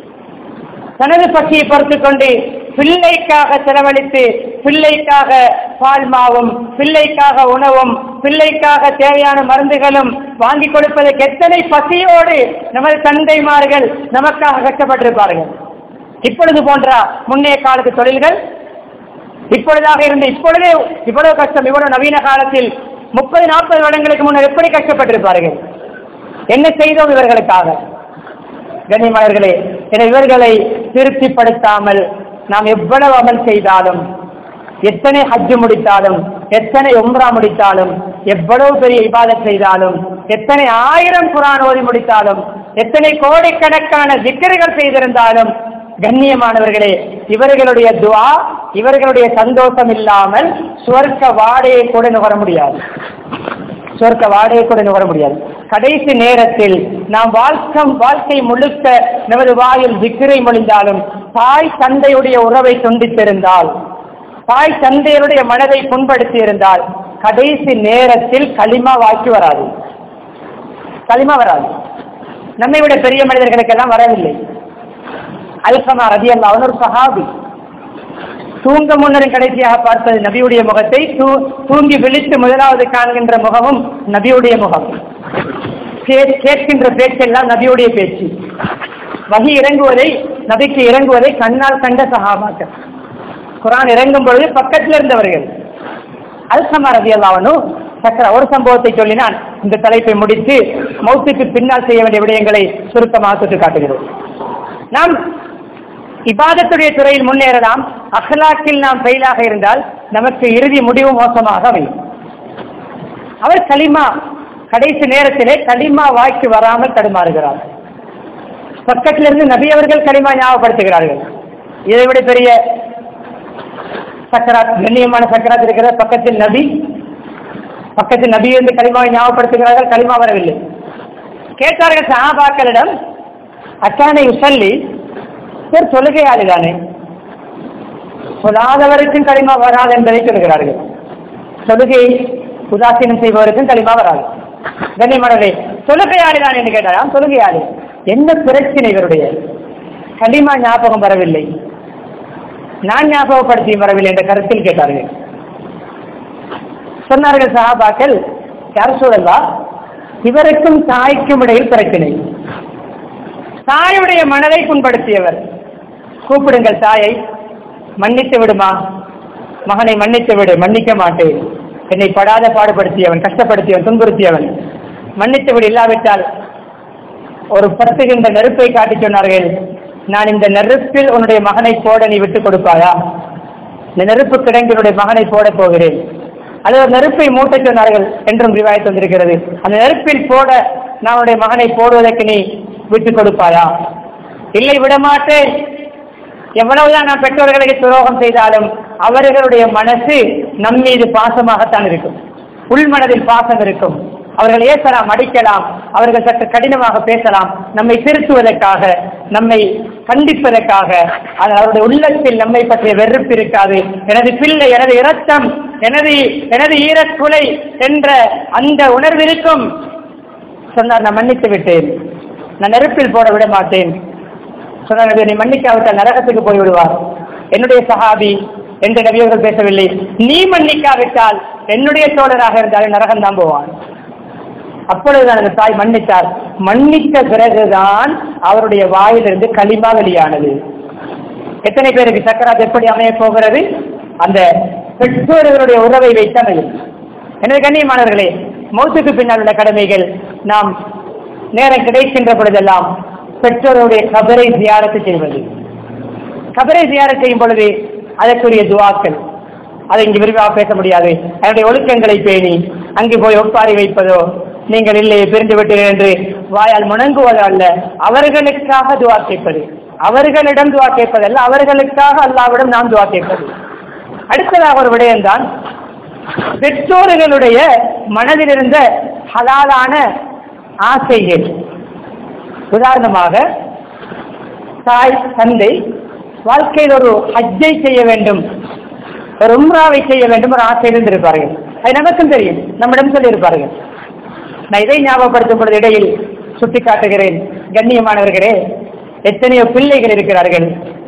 தனது பசியை பொறுத்துக் கொண்டு பிள்ளைக்காக செலவழித்து பிள்ளைக்காக பால் மாவும் பிள்ளைக்காக உணவும் பிள்ளைக்காக தேவையான மருந்துகளும் வாங்கி கொடுப்பதற்கு எத்தனை பசியோடு நமது தந்தைமார்கள் நமக்காக கஷ்டப்பட்டிருப்பார்கள் இப்பொழுது போன்ற முன்னைய காலத்து தொழில்கள் இப்பொழுதாக இருந்து இப்பொழுதே இவ்வளவு கஷ்டம் இவ்வளவு நவீன காலத்தில் முப்பது நாற்பது வருடங்களுக்கு முன்னர் எப்படி கஷ்டப்பட்டிருப்பார்கள் என்ன செய்தோம் இவர்களுக்காக கண்ணியமானவர்களே என இவர்களை திருப்திப்படுத்தாமல் நாம் எவ்வளவு அமல் செய்தாலும் எத்தனை ஹஜ்ஜு முடித்தாலும் எத்தனை உம்ரா முடித்தாலும் எவ்வளவு பெரிய இபாதத் செய்தாலும் எத்தனை ஆயிரம் குரான் ஓதி முடித்தாலும் எத்தனை கோடிக்கணக்கான திக்கர்கள் செய்திருந்தாலும் கண்ணியமானவர்களே இவர்களுடைய துவா இவர்களுடைய சந்தோஷம் இல்லாமல் சுவர்க்க வாடையை கூட நுகர முடியாது சொர்க்க வாடையை கூட நுகர முடியாது கடைசி நேரத்தில் நாம் வாழ்க்கம் வாழ்க்கை முழுக்க நமது வாயில் விக்கிரை மொழிந்தாலும் தாய் தந்தையுடைய உறவை துண்டித்திருந்தால் தாய் தந்தையருடைய மனதை புண்படுத்தி இருந்தால் கடைசி நேரத்தில் களிமா வாக்கி வராது களிமா வராது நம்மை விட பெரிய மனிதர்களுக்கெல்லாம் வரவில்லை அல்கமா ரதி அல்லா அவன் ஒரு சஹாபி தூங்க முன்னரும் கடைசியாக பார்ப்பது நபியுடைய முகத்தை தூ- தூங்கி விழித்து முதலாவது காண்கின்ற முகமும் நபியுடைய முகம் கே- கேட்கின்ற பேச்செல்லாம் நபியுடைய பேச்சு வகி இறங்குவதை நபிக்கு இறங்குவதை கண்ணால் கண்ட சஹாபாக்கள் குரான் இறங்கும் பொழுது பக்கத்தில் இருந்தவர்கள் அல்சமா ரதி அல்லாவனும் சக்கர ஒரு சம்பவத்தை சொல்லினான் இந்த தலைப்பை முடித்து மௌத்துக்கு பின்னால் செய்ய வேண்டிய விடயங்களை சுருக்கமாக சுட்டு காட்டுகிறோம் நாம் இபாதத்துடைய துறையில் முன்னேறலாம் அஹ்லாக்கில் நாம் ஃபெயிலாக இருந்தால் நமக்கு இறுதி முடிவு மோசமாக அமையும் அவர் களிமா கடைசி நேரத்திலே களிமா வாய்க்கு வராமல் தடுமாறுகிறார் பக்கத்தில் இருந்து நபி அவர்கள் களிமா ஞாபகப்படுத்துகிறார்கள் இதை விட பெரிய சக்கராத் கண்ணியமான சக்கராத் இருக்கிற பக்கத்தில் நபி பக்கத்தில் நபி என்று களிமாவை ஞாபகப்படுத்துகிறார்கள் களிமா வரவில்லை கேட்டார்கள் சஹாபாக்களிடம் அச்சானை சொல்லி பேர் தொழுகையாளிதானே சொல்லாதவருக்கும் களிமா வராது என்பதை சொல்கிறார்கள் தொழுகை உதாசீனம் செய்பவருக்கும் களிமா வராது கண்ணியமானவரே தொழுகையாளிதான் என்று கேட்டாராம் தொழுகையாளி என்ன பிரச்சனை இவருடைய களிமா ஞாபகம் வரவில்லை நான் ஞாபகப்படுத்தி வரவில்லை என்ற கருத்தில் கேட்டார்கள் சொன்னார்கள் சஹாபாக்கள் யார் சூழல்லா இவருக்கும் தாய்க்கும் இடையில் பிரச்சனை தாயுடைய மனதை புண்படுத்தியவர் கூப்பிடுங்கள் தாயை மன்னித்து விடுமா மகனை மன்னித்து விடு மன்னிக்க மாட்டேன் என்னை படாத பாடுபடுத்தியவன் கஷ்டப்படுத்தியவன் துன்புறுத்தியவன் மன்னித்து விடு இல்லாவிட்டால் ஒரு பத்துகின்ற நெருப்பை காட்டி சொன்னார்கள் நான் இந்த நெருப்பில் உன்னுடைய மகனை போட நீ விட்டுக் கொடுப்பாயா இந்த நெருப்பு கிடங்கு என்னுடைய மகனை போட போகிறேன் அது ஒரு நெருப்பை மூட்ட சொன்னார்கள் என்றும் ரிவாயத்து வந்திருக்கிறது அந்த நெருப்பில் போட நான் உன்னுடைய மகனை போடுவதற்கு நீ விட்டுக் கொடுப்பாயா இல்லை விடமாட்டேன் எவ்வளவுதான் நாம் பெற்றோர்களுக்கு துரோகம் செய்தாலும் அவர்களுடைய மனசு நம் மீது பாசமாகத்தான் இருக்கும் உள்மனதில் பாசம் இருக்கும் அவர்கள் ஏசலாம் அடிக்கலாம் அவர்கள் சற்று கடினமாக பேசலாம் நம்மை திருத்துவதற்காக நம்மை கண்டிப்பதற்காக அது அவருடைய உள்ளத்தில் நம்மை பற்றிய வெறுப்பு இருக்காது எனது பிள்ளை எனது இரத்தம் எனது எனது ஈரக்குலை என்ற அந்த உணர்வு இருக்கும் சொன்னார் நான் மன்னித்து விட்டேன் நான் நெருப்பில் போட விட மாட்டேன் சொன்னார் நபி, நீ மன்னிக்காவிட்டால் நரகத்துக்கு போய் விடுவார் என்னுடைய சஹாபி என்று நபியவர்கள் பேசவில்லை நீ மன்னிக்காவிட்டால் என்னுடைய தோழராக இருந்தாலும் நரகம் தான் போவான் அப்பொழுதுதான் அந்த தாய் மன்னித்தார் மன்னித்த பிறகுதான் அவருடைய வாயிலிருந்து களிமா வெளியானது எத்தனை பேருக்கு சக்கராத் எப்படி அமைய போகிறது அந்த பெற்றோர்களுடைய உறவை வைத்து அமையும் எனது கண்ணியமானவர்களே மௌத்துக்கு பின்னால் உள்ள கடமைகள் நாம் நேரம் கிடைக்கின்ற பொழுதெல்லாம் பெற்றோருடைய கபரை தியாரத்து செய்வது கபரை தியாரம் செய்யும் பொழுது அதற்குரிய துவாக்கள் அதை இங்கு விரிவாக பேச முடியாது அதனுடைய ஒழுக்கங்களை பேணி அங்கு போய் ஒப்பாரி வைப்பதோ நீங்கள் இல்லையே பிரிந்து விட்டீர்கள் என்று வாயால் முணங்குவதோ அல்ல அவர்களுக்காக துவா கேட்பது அவர்களிடம் துவா கேட்பதல்ல அவர்களுக்காக அல்லாவிடம் நாம் துவா கேட்பது அடுத்ததாக ஒரு விடயம்தான் பெற்றோர்களுடைய மனதில் இருந்த ஹலாலான ஆசைகள் உதாரணமாக தாய் தந்தை வாழ்க்கையில் ஒரு ஹஜ்ஜை செய்ய வேண்டும் ஒரு உம்ராவை செய்ய வேண்டும் ஒரு ஆசை இருந்திருப்பார்கள் அது நமக்கும் தெரியும் நம்மிடம் சொல்லியிருப்பார்கள் நான் இதை ஞாபகப்படுத்தும் பொழுது இடையில் சுட்டி காட்டுகிறேன் கண்ணியமானவர்களே எத்தனையோ பிள்ளைகள் இருக்கிறார்கள்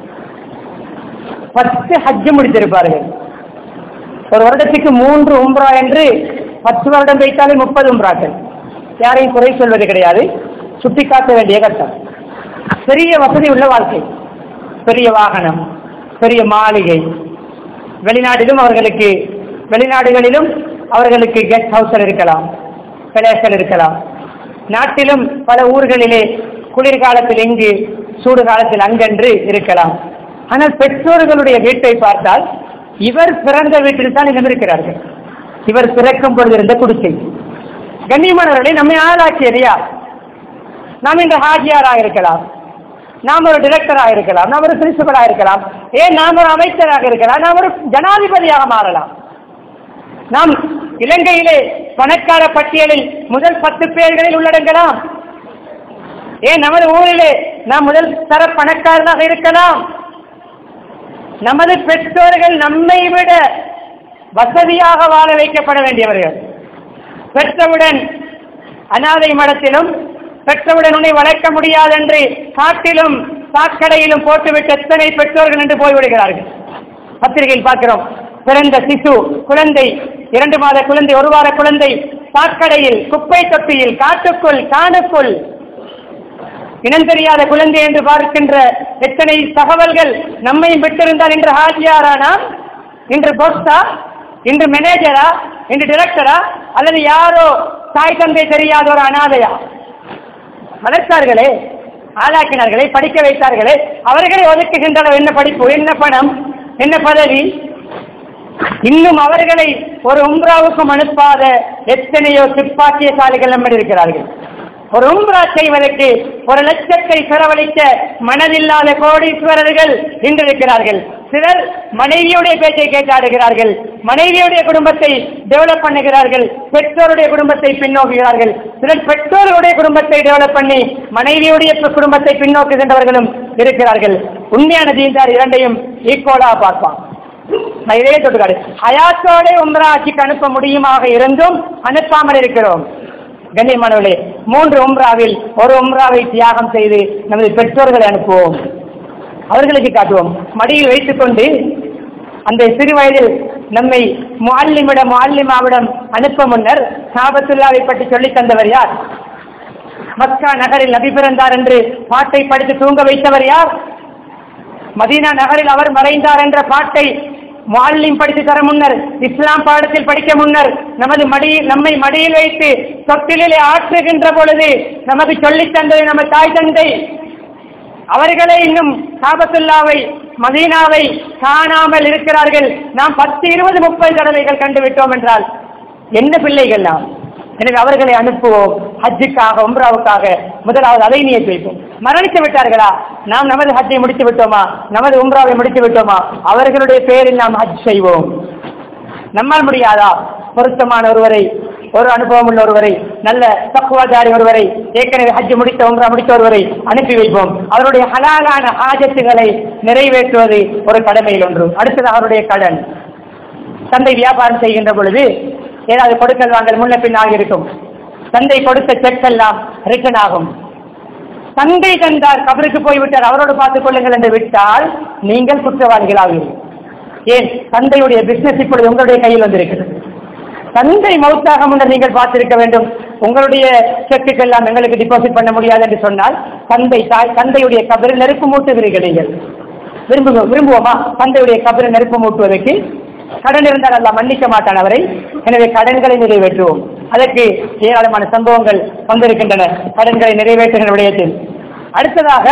பத்து ஹஜ்ஜு முடித்திருப்பார்கள் ஒரு வருடத்துக்கு மூன்று உம்ரா என்று பத்து வருடம் வைத்தாலே முப்பது உம்ராக்கள் யாரையும் குறை சொல்வது கிடையாது சுட்டிக்காட்ட வேண்டிய கட்டம் பெரிய வசதி உள்ள வாழ்க்கை பெரிய வாகனம் பெரிய மாளிகை வெளிநாட்டிலும் அவர்களுக்கு வெளிநாடுகளிலும் அவர்களுக்கு கெஸ்ட் ஹவுஸ்கள் இருக்கலாம் பிளேஸ்கள் இருக்கலாம் நாட்டிலும் பல ஊர்களிலே குளிர்காலத்தில் இங்கு சூடு காலத்தில் அங்கென்று இருக்கலாம் ஆனால் பெற்றோர்களுடைய வீட்டை பார்த்தால் இவர் பிறந்த வீட்டில் தான் இன்னும் இருக்கிறார்கள் இவர் பிறக்கும் பொழுது இருந்த குடிசை கண்ணியமானவர்களை நம்மை ஆளாக்கியது யார் நாம் இந்த ஹாஜியாராக இருக்கலாம் நாம் ஒரு டிரெக்டராக இருக்கலாம் நாம் ஒரு பிரின்சிபலாக இருக்கலாம் ஏன் நாம் ஒரு அமைச்சராக இருக்கலாம் நாம் ஒரு ஜனாதிபதியாக மாறலாம் நாம் இலங்கையிலே பணக்கார பட்டியலில் முதல் பத்து பேர்களில் உள்ளடங்கலாம் ஏன் நமது ஊரிலே நாம் முதல் தர பணக்காரனாக இருக்கலாம் நமது பெற்றோர்கள் நம்மை விட வசதியாக வாழ வைக்கப்பட வேண்டியவர்கள் பெற்றவுடன் அனாதை மடத்திலும் பெற்றவுடன் உன்னை வளர்க்க முடியாதென்று காட்டிலும் சாக்கடையிலும் போட்டுவிட்டு எத்தனை பெற்றோர்கள் என்று போய்விடுகிறார்கள் பத்திரிகையில் பார்க்கிறோம் பிறந்த சிசு குழந்தை இரண்டு மாத குழந்தை ஒரு வார குழந்தை சாக்கடையில் குப்பை தொட்டியில் காட்டுக்குள் காணுக்குள் இனம் தெரியாத குழந்தை என்று பார்க்கின்ற எத்தனை தகவல்கள் நம்மையும் விட்டிருந்தால் இன்று ஹாஜியாரானா இன்று போஸ்டா இன்று மேனேஜரா இன்று டிரெக்டரா அல்லது யாரோ தாய் தந்தை தெரியாத ஒரு அனாதையா வளர்த்தார்களே ஆளாக்கினார்களே படிக்க வைத்தார்களே அவர்களை ஒதுக்குகின்றனர் என்ன படிப்பு என்ன பணம் என்ன பதவி இன்னும் அவர்களை ஒரு உம்ராவுக்கும் அனுப்பாத எத்தனையோ துப்பாக்கியசாலிகள் நம்ம இருக்கிறார்கள் ஒரு உம்ரா செய்வதற்கு ஒரு லட்சத்தை செலவழிக்க மனதில்லாத கோடீஸ்வரர்கள் இன்று இருக்கிறார்கள் சிலர் மனைவியுடைய பேச்சை கேட்டாடுகிறார்கள் மனைவியுடைய குடும்பத்தை டெவலப் பண்ணுகிறார்கள் பெற்றோருடைய குடும்பத்தை பின்னோக்குகிறார்கள் சிலர் பெற்றோருடைய குடும்பத்தை டெவலப் பண்ணி மனைவியுடைய குடும்பத்தை பின்னோக்குகின்றவர்களும் இருக்கிறார்கள் உண்மையான தீந்தார் இரண்டையும் ஈக்குவலாக பார்ப்பான் நான் இதே தொட்டுக்காடு ஹயாத்தோட உம்ரா ஆட்சிக்கு அனுப்ப முடியுமாக இருந்தும் அனுப்பாமல் இருக்கிறோம் கண்ணியமானவர்களே மூன்று உம்ராவில் ஒரு உம்ராவை தியாகம் செய்து நமது பெற்றோர்களை அனுப்புவோம் அவர்களுக்கு காட்டுவோம் மடியில் வைத்துக் கொண்டு அந்த சிறு வயதில் நம்மை முல்லிமிடம் முல்லிமாவிடம் அனுப்ப முன்னர் சாபத்துல்லாவை பற்றி சொல்லித் தந்தவர் யார் மக்கா நகரில் நபி பிறந்தார் என்று பாட்டை படித்து தூங்க வைத்தவர் யார் மதீனா நகரில் அவர் மறைந்தார் என்ற பாட்டை முல்லிம் படித்து தர முன்னர் இஸ்லாம் பாடத்தில் படிக்க முன்னர் நமது மடியில் நம்மை மடியில் வைத்து தொட்டிலே ஆற்றுகின்ற பொழுது நமக்கு சொல்லித் தந்தது நம்ம தாய் தந்தை அவர்களே இன்னும் காபத்துல்லாவை மதீனாவை காணாமல் இருக்கிறார்கள் நாம் பத்து இருபது முப்பது தடவைகள் கண்டுவிட்டோம் என்றால் என்ன பிள்ளைகள் நாம் எனவே அவர்களை அனுப்புவோம் ஹஜ்ஜுக்காக உம்ராவுக்காக முதலாவது அதை நியத்து வைப்போம் மரணித்து விட்டார்களா நாம் நமது ஹஜ்ஜை முடித்து விட்டோமா நமது உம்ராவை முடித்து விட்டோமா அவர்களுடைய பெயரில் நாம் ஹஜ் செய்வோம் நம்மால் முடியாதா பொருத்தமான ஒருவரை ஒரு அனுபவம் உள்ள ஒருவரை நல்ல தக்குவாதாரி ஒருவரை ஏற்கனவே ஹஜ் முடித்த உம்ரா முடித்த ஒருவரை அனுப்பி வைப்போம் அவருடைய ஹலாலான ஆஜத்துகளை நிறைவேற்றுவது ஒரு கடமையில் ஒன்று அடுத்தது அவருடைய கடன் தந்தை வியாபாரம் செய்கின்ற பொழுது ஏதாவது கொடுக்கல் வாங்கல் முன்ன பின்னாக இருக்கும் தந்தை கொடுத்த செக் எல்லாம் ரிட்டர்ன் ஆகும் தந்தை தந்தார் கபருக்கு போய்விட்டார் அவரோடு பார்த்துக் கொள்ளுங்கள் என்று விட்டால் நீங்கள் குற்றவாளிகளாவீர்கள் ஏன் தந்தையுடைய பிசினஸ் இப்பொழுது உங்களுடைய கையில் வந்திருக்கிறது தந்தை மவுத்தாக முன்னர் நீங்கள் பார்த்திருக்க வேண்டும் உங்களுடைய செக்குகள் எல்லாம் எங்களுக்கு டிபாசிட் பண்ண முடியாது என்று சொன்னால் தந்தை தாய் தந்தையுடைய கபரில் நெருப்பு மூட்டுகிறீர்கள் நீங்கள் விரும்புங்க விரும்புவோமா தந்தையுடைய கபரில் நெருப்பு மூட்டுவதற்கு கடன் இருந்தால் அல்ல மன்னிக்க மாட்டான் அவரை எனவே கடன்களை நிறைவேற்றுவோம் அதற்கு ஏராளமான சம்பவங்கள் வந்திருக்கின்றன கடன்களை நிறைவேற்றுகின்ற விடயத்தில் அடுத்ததாக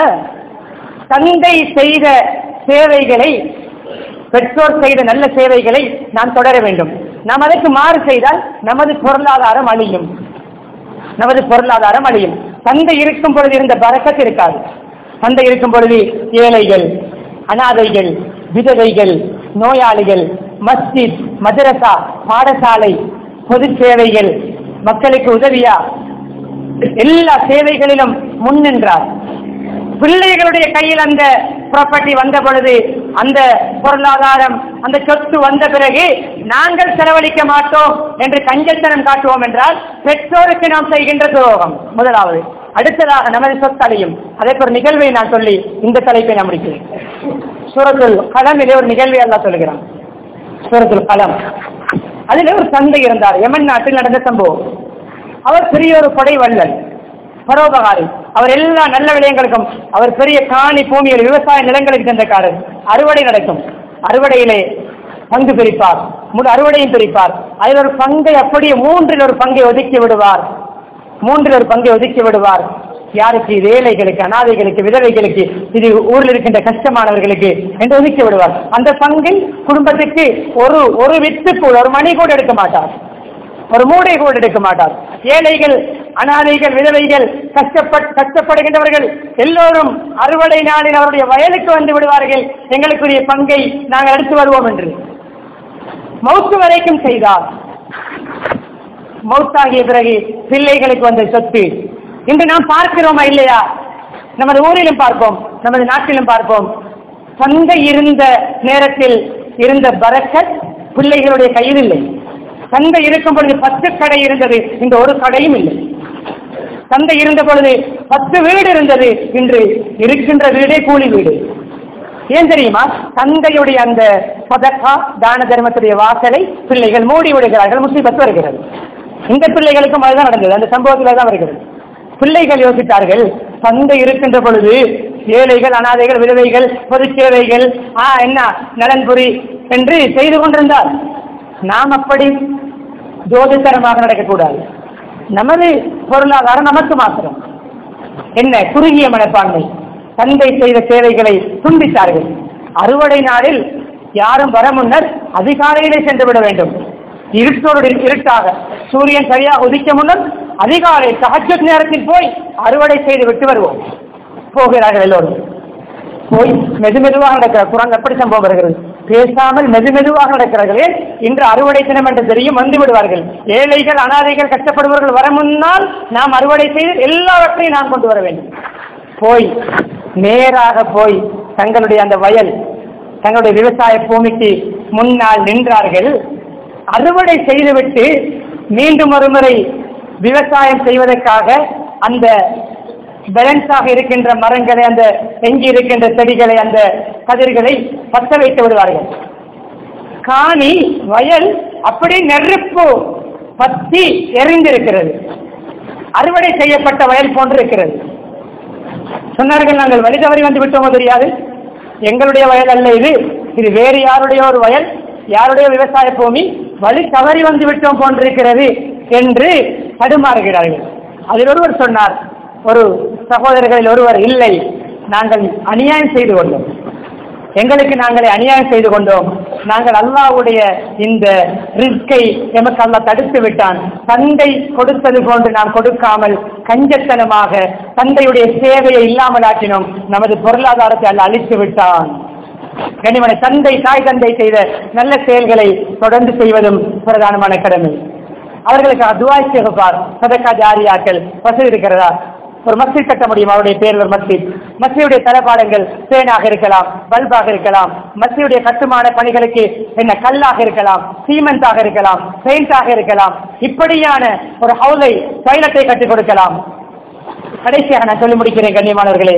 தந்தை செய்த சேவைகளை பெற்றோர் செய்த நல்ல சேவைகளை நாம் தொடர வேண்டும் நாம் அதற்கு மாறு செய்தால் நமது பொருளாதாரம் அழியும் நமது பொருளாதாரம் அழியும் தந்தை இருக்கும் பொழுது இருந்த பறக்கத்து இருக்காது தந்தை இருக்கும் பொழுது ஏழைகள் அனாதைகள் விதவைகள் நோயாளிகள் மஸ்ஜித் மதரசா பாடசாலை பொது சேவைகள் மக்களுக்கு உதவியா எல்லா சேவைகளிலும் முன்னின்றார் பிள்ளைகளுடைய கையில் அந்த ப்ராப்பர்ட்டி வந்த பொழுது அந்த பொருளாதாரம் அந்த சொத்து வந்த பிறகு நாங்கள் செலவழிக்க மாட்டோம் என்று கஞ்சத்தனம் காட்டுவோம் என்றால் பெற்றோருக்கு நாம் செய்கின்ற துரோகம் முதலாவது அடுத்ததாக நமது சொத்தலையும் அதே ஒரு நிகழ்வை நான் சொல்லி இந்த தலைப்பை நான் முடிக்கிறேன் சூரத்துல் கலமிலே ஒரு நிகழ்வை எல்லாம் சொல்லுகிறான் சூரத்துல் கலம் அதில் ஒரு தந்தை இருந்தார் யமன் நாட்டில் நடந்த சம்பவம் அவர் பெரிய ஒரு கொடை வள்ளல் பரோபகாரி அவர் எல்லா நல்ல விடயங்களுக்கும் அவர் பெரிய காணி பூமியில் விவசாய நிலங்களுக்கு சென்றக்காரர் அறுவடை நடக்கும் அறுவடையிலே பங்கு பிரிப்பார் முழு அறுவடையும் பிரிப்பார் அதில் ஒரு பங்கை அப்படியே மூன்றில் ஒரு பங்கை ஒதுக்கி விடுவார் மூன்றில் ஒரு பங்கை ஒதுக்கி விடுவார் யாருக்கு இது ஏழைகளுக்கு அனாதைகளுக்கு விதவைகளுக்கு இது ஊரில் இருக்கின்ற கஷ்டமானவர்களுக்கு என்று ஒதுக்கி விடுவார் அந்த பங்கில் குடும்பத்துக்கு ஒரு ஒரு வித்து கூட ஒரு மணி கூட எடுக்க மாட்டார் ஒரு மூடை கூட எடுக்க மாட்டார் ஏழைகள் அனாதைகள் விதவைகள் கஷ்டப்பட் கஷ்டப்படுகின்றவர்கள் எல்லோரும் அறுவடை நாளில் அவருடைய வயலுக்கு வந்து விடுவார்கள் எங்களுக்குரிய பங்கை நாங்கள் எடுத்து வருவோம் என்று மௌத்து வரைக்கும் செய்தார் மௌத்தாகிய பிறகு பிள்ளைகளுக்கு வந்த சொத்து இன்று நாம் பார்க்கிறோமா இல்லையா நமது ஊரிலும் பார்ப்போம் நமது நாட்டிலும் பார்ப்போம் தந்தை இருந்த நேரத்தில் இருந்த பரக்கத் பிள்ளைகளுடைய கையில் இல்லை தந்தை இருக்கும் பொழுது பத்து கடை இருந்தது இந்த ஒரு கடையும் இல்லை தந்தை இருந்த பொழுது பத்து வீடு இருந்தது இன்று இருக்கின்ற வீடே கூலி வீடு ஏன் தெரியுமா தந்தையுடைய அந்த பதக்கா தான தர்மத்துடைய வாசலை பிள்ளைகள் மூடி விடுகிறார்கள் முஸ்லிபத்து வருகிறது இந்த பிள்ளைகளுக்கும் அதுதான் நடந்தது அந்த சம்பவத்தில் தான் வருகிறது பிள்ளைகள் யோசித்தார்கள் தந்தை இருக்கின்ற பொழுது ஏழைகள் அனாதைகள் விதவைகள் பொது சேவைகள் ஆ என்ன நலன்புரி என்று செய்து கொண்டிருந்தார் நாம் அப்படி ஜோதித்தரமாக நடக்கக்கூடாது நமது பொருளாதாரம் நமக்கு மாத்திரம் என்ன குறுகிய மனப்பான்மை தந்தை செய்த சேவைகளை துண்டித்தார்கள் அறுவடை நாளில் யாரும் வர முன்னர் அதிகாலையிலே சென்று விட வேண்டும் இருட்டோடு இருட்டாக சூரியன் சரியாக உதிக்க முன்னர் அதிகாலை சஹஜத் நேரத்தில் போய் அறுவடை செய்து விட்டு வருவோம் போகிறார்கள் எல்லோரும் போய் மெது மெதுவாக நடக்கிற குரான் எப்படி சம்பவம் வருகிறது பேசாமல் மெது மெதுவாக நடக்கிறார்கள் ஏன் இன்று அறுவடை தினம் என்று தெரியும் வந்து விடுவார்கள் ஏழைகள் அனாதைகள் கஷ்டப்படுபவர்கள் வர முன்னால் நாம் அறுவடை செய்து எல்லாவற்றையும் நாம் கொண்டு வர வேண்டும் போய் நேராக போய் தங்களுடைய அந்த வயல் தங்களுடைய விவசாய பூமிக்கு முன்னால் நின்றார்கள் அறுவடை செய்துவிட்டு மீண்டும் ஒரு முறை விவசாயம் செய்வதற்காக அந்த பேலன்ஸாக இருக்கின்ற மரங்களை அந்த எஞ்சி இருக்கின்ற செடிகளை அந்த கதிர்களை பத்த வைத்து விடுவார்கள் காணி வயல் அப்படி நெருப்பு பத்தி எரிந்திருக்கிறது அறுவடை செய்யப்பட்ட வயல் போன்றிருக்கிறது சொன்னார்கள் நாங்கள் வழி தவறி வந்து விட்டோமோ தெரியாது எங்களுடைய வயல் அல்ல இது இது வேறு யாருடைய ஒரு வயல் யாருடைய விவசாய பூமி வழி தவறி வந்து விட்டோம் போன்றிருக்கிறது என்று தடுமாறுகிறார்கள் அதில் ஒருவர் சொன்னார் ஒரு சகோதரர்களில் ஒருவர் இல்லை நாங்கள் அநியாயம் செய்து கொண்டோம் எங்களுக்கு நாங்களே அநியாயம் செய்து கொண்டோம் நாங்கள் அல்லாவுடைய இந்த ரிஸ்கை எமக்கு அல்லா தடுத்து விட்டான் தந்தை கொடுத்தது போன்று நாம் கொடுக்காமல் கஞ்சத்தனமாக தந்தையுடைய சேவையை இல்லாமல் ஆக்கினோம் நமது பொருளாதாரத்தை அல்ல அழித்து விட்டான் கனிமனை தந்தை தாய் தந்தை செய்த நல்ல செயல்களை தொடர்ந்து செய்வதும் பிரதானமான கடமை அவர்களுக்கு அதுவாய் சேகப்பார் சதக்கா ஜாரியாக்கள் வசதி இருக்கிறதா ஒரு மஸ்ஜித் கட்ட முடியும் அவருடைய பேரில் ஒரு மஸ்ஜித் மஸ்ஜியுடைய தளபாடங்கள் பேனாக இருக்கலாம் பல்பாக இருக்கலாம் மஸ்ஜியுடைய கட்டுமான பணிகளுக்கு என்ன கல்லாக இருக்கலாம் சீமெண்டாக இருக்கலாம் பெயிண்டாக இருக்கலாம் இப்படியான ஒரு ஹவுலை டாய்லெட்டை கட்டிக் கொடுக்கலாம் கடைசியாக நான் சொல்லி முடிக்கிறேன் கண்ணியமானவர்களே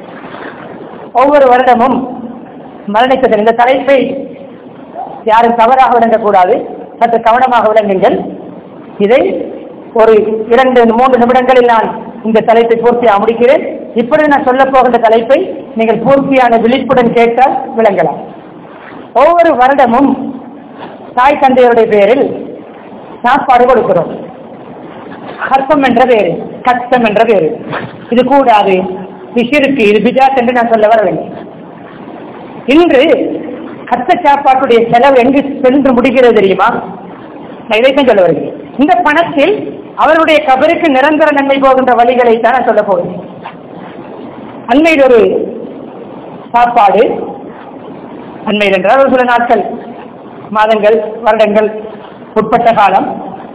ஒவ்வொரு வருடமும் மரணித்ததில் இந்த தலைப்பை யாரும் தவறாக விளங்கக்கூடாது சற்று கவனமாக விளங்குங்கள் இதை ஒரு இரண்டு மூன்று நிமிடங்களில் நான் இந்த தலைப்பை பூர்த்தியாக முடிக்கிறேன் இப்படி நான் சொல்ல போகின்ற தலைப்பை நீங்கள் பூர்த்தியான விழிப்புடன் கேட்டால் விளங்கலாம் ஒவ்வொரு வருடமும் தாய் தந்தையருடைய பேரில் சாப்பாடு கொடுக்கிறோம் கஷ்டம் என்ற பேரு கஷ்டம் என்ற பேரு இது கூடாது பிசிருக்கு இது பிஜாத் என்று நான் சொல்ல வரவில்லை இன்று கத்த சாப்பாட்டுடைய செலவு எங்கு சென்று முடிகிறது தெரியுமா நான் இதைத்தான் சொல்ல வருகிறேன் இந்த பணத்தில் அவருடைய கபருக்கு நிரந்தர நன்மை போகின்ற வழிகளை தான் நான் சொல்ல போகிறேன் அண்மையில் ஒரு சாப்பாடு அண்மையில் என்றால் ஒரு சில நாட்கள் மாதங்கள் வருடங்கள் உட்பட்ட காலம்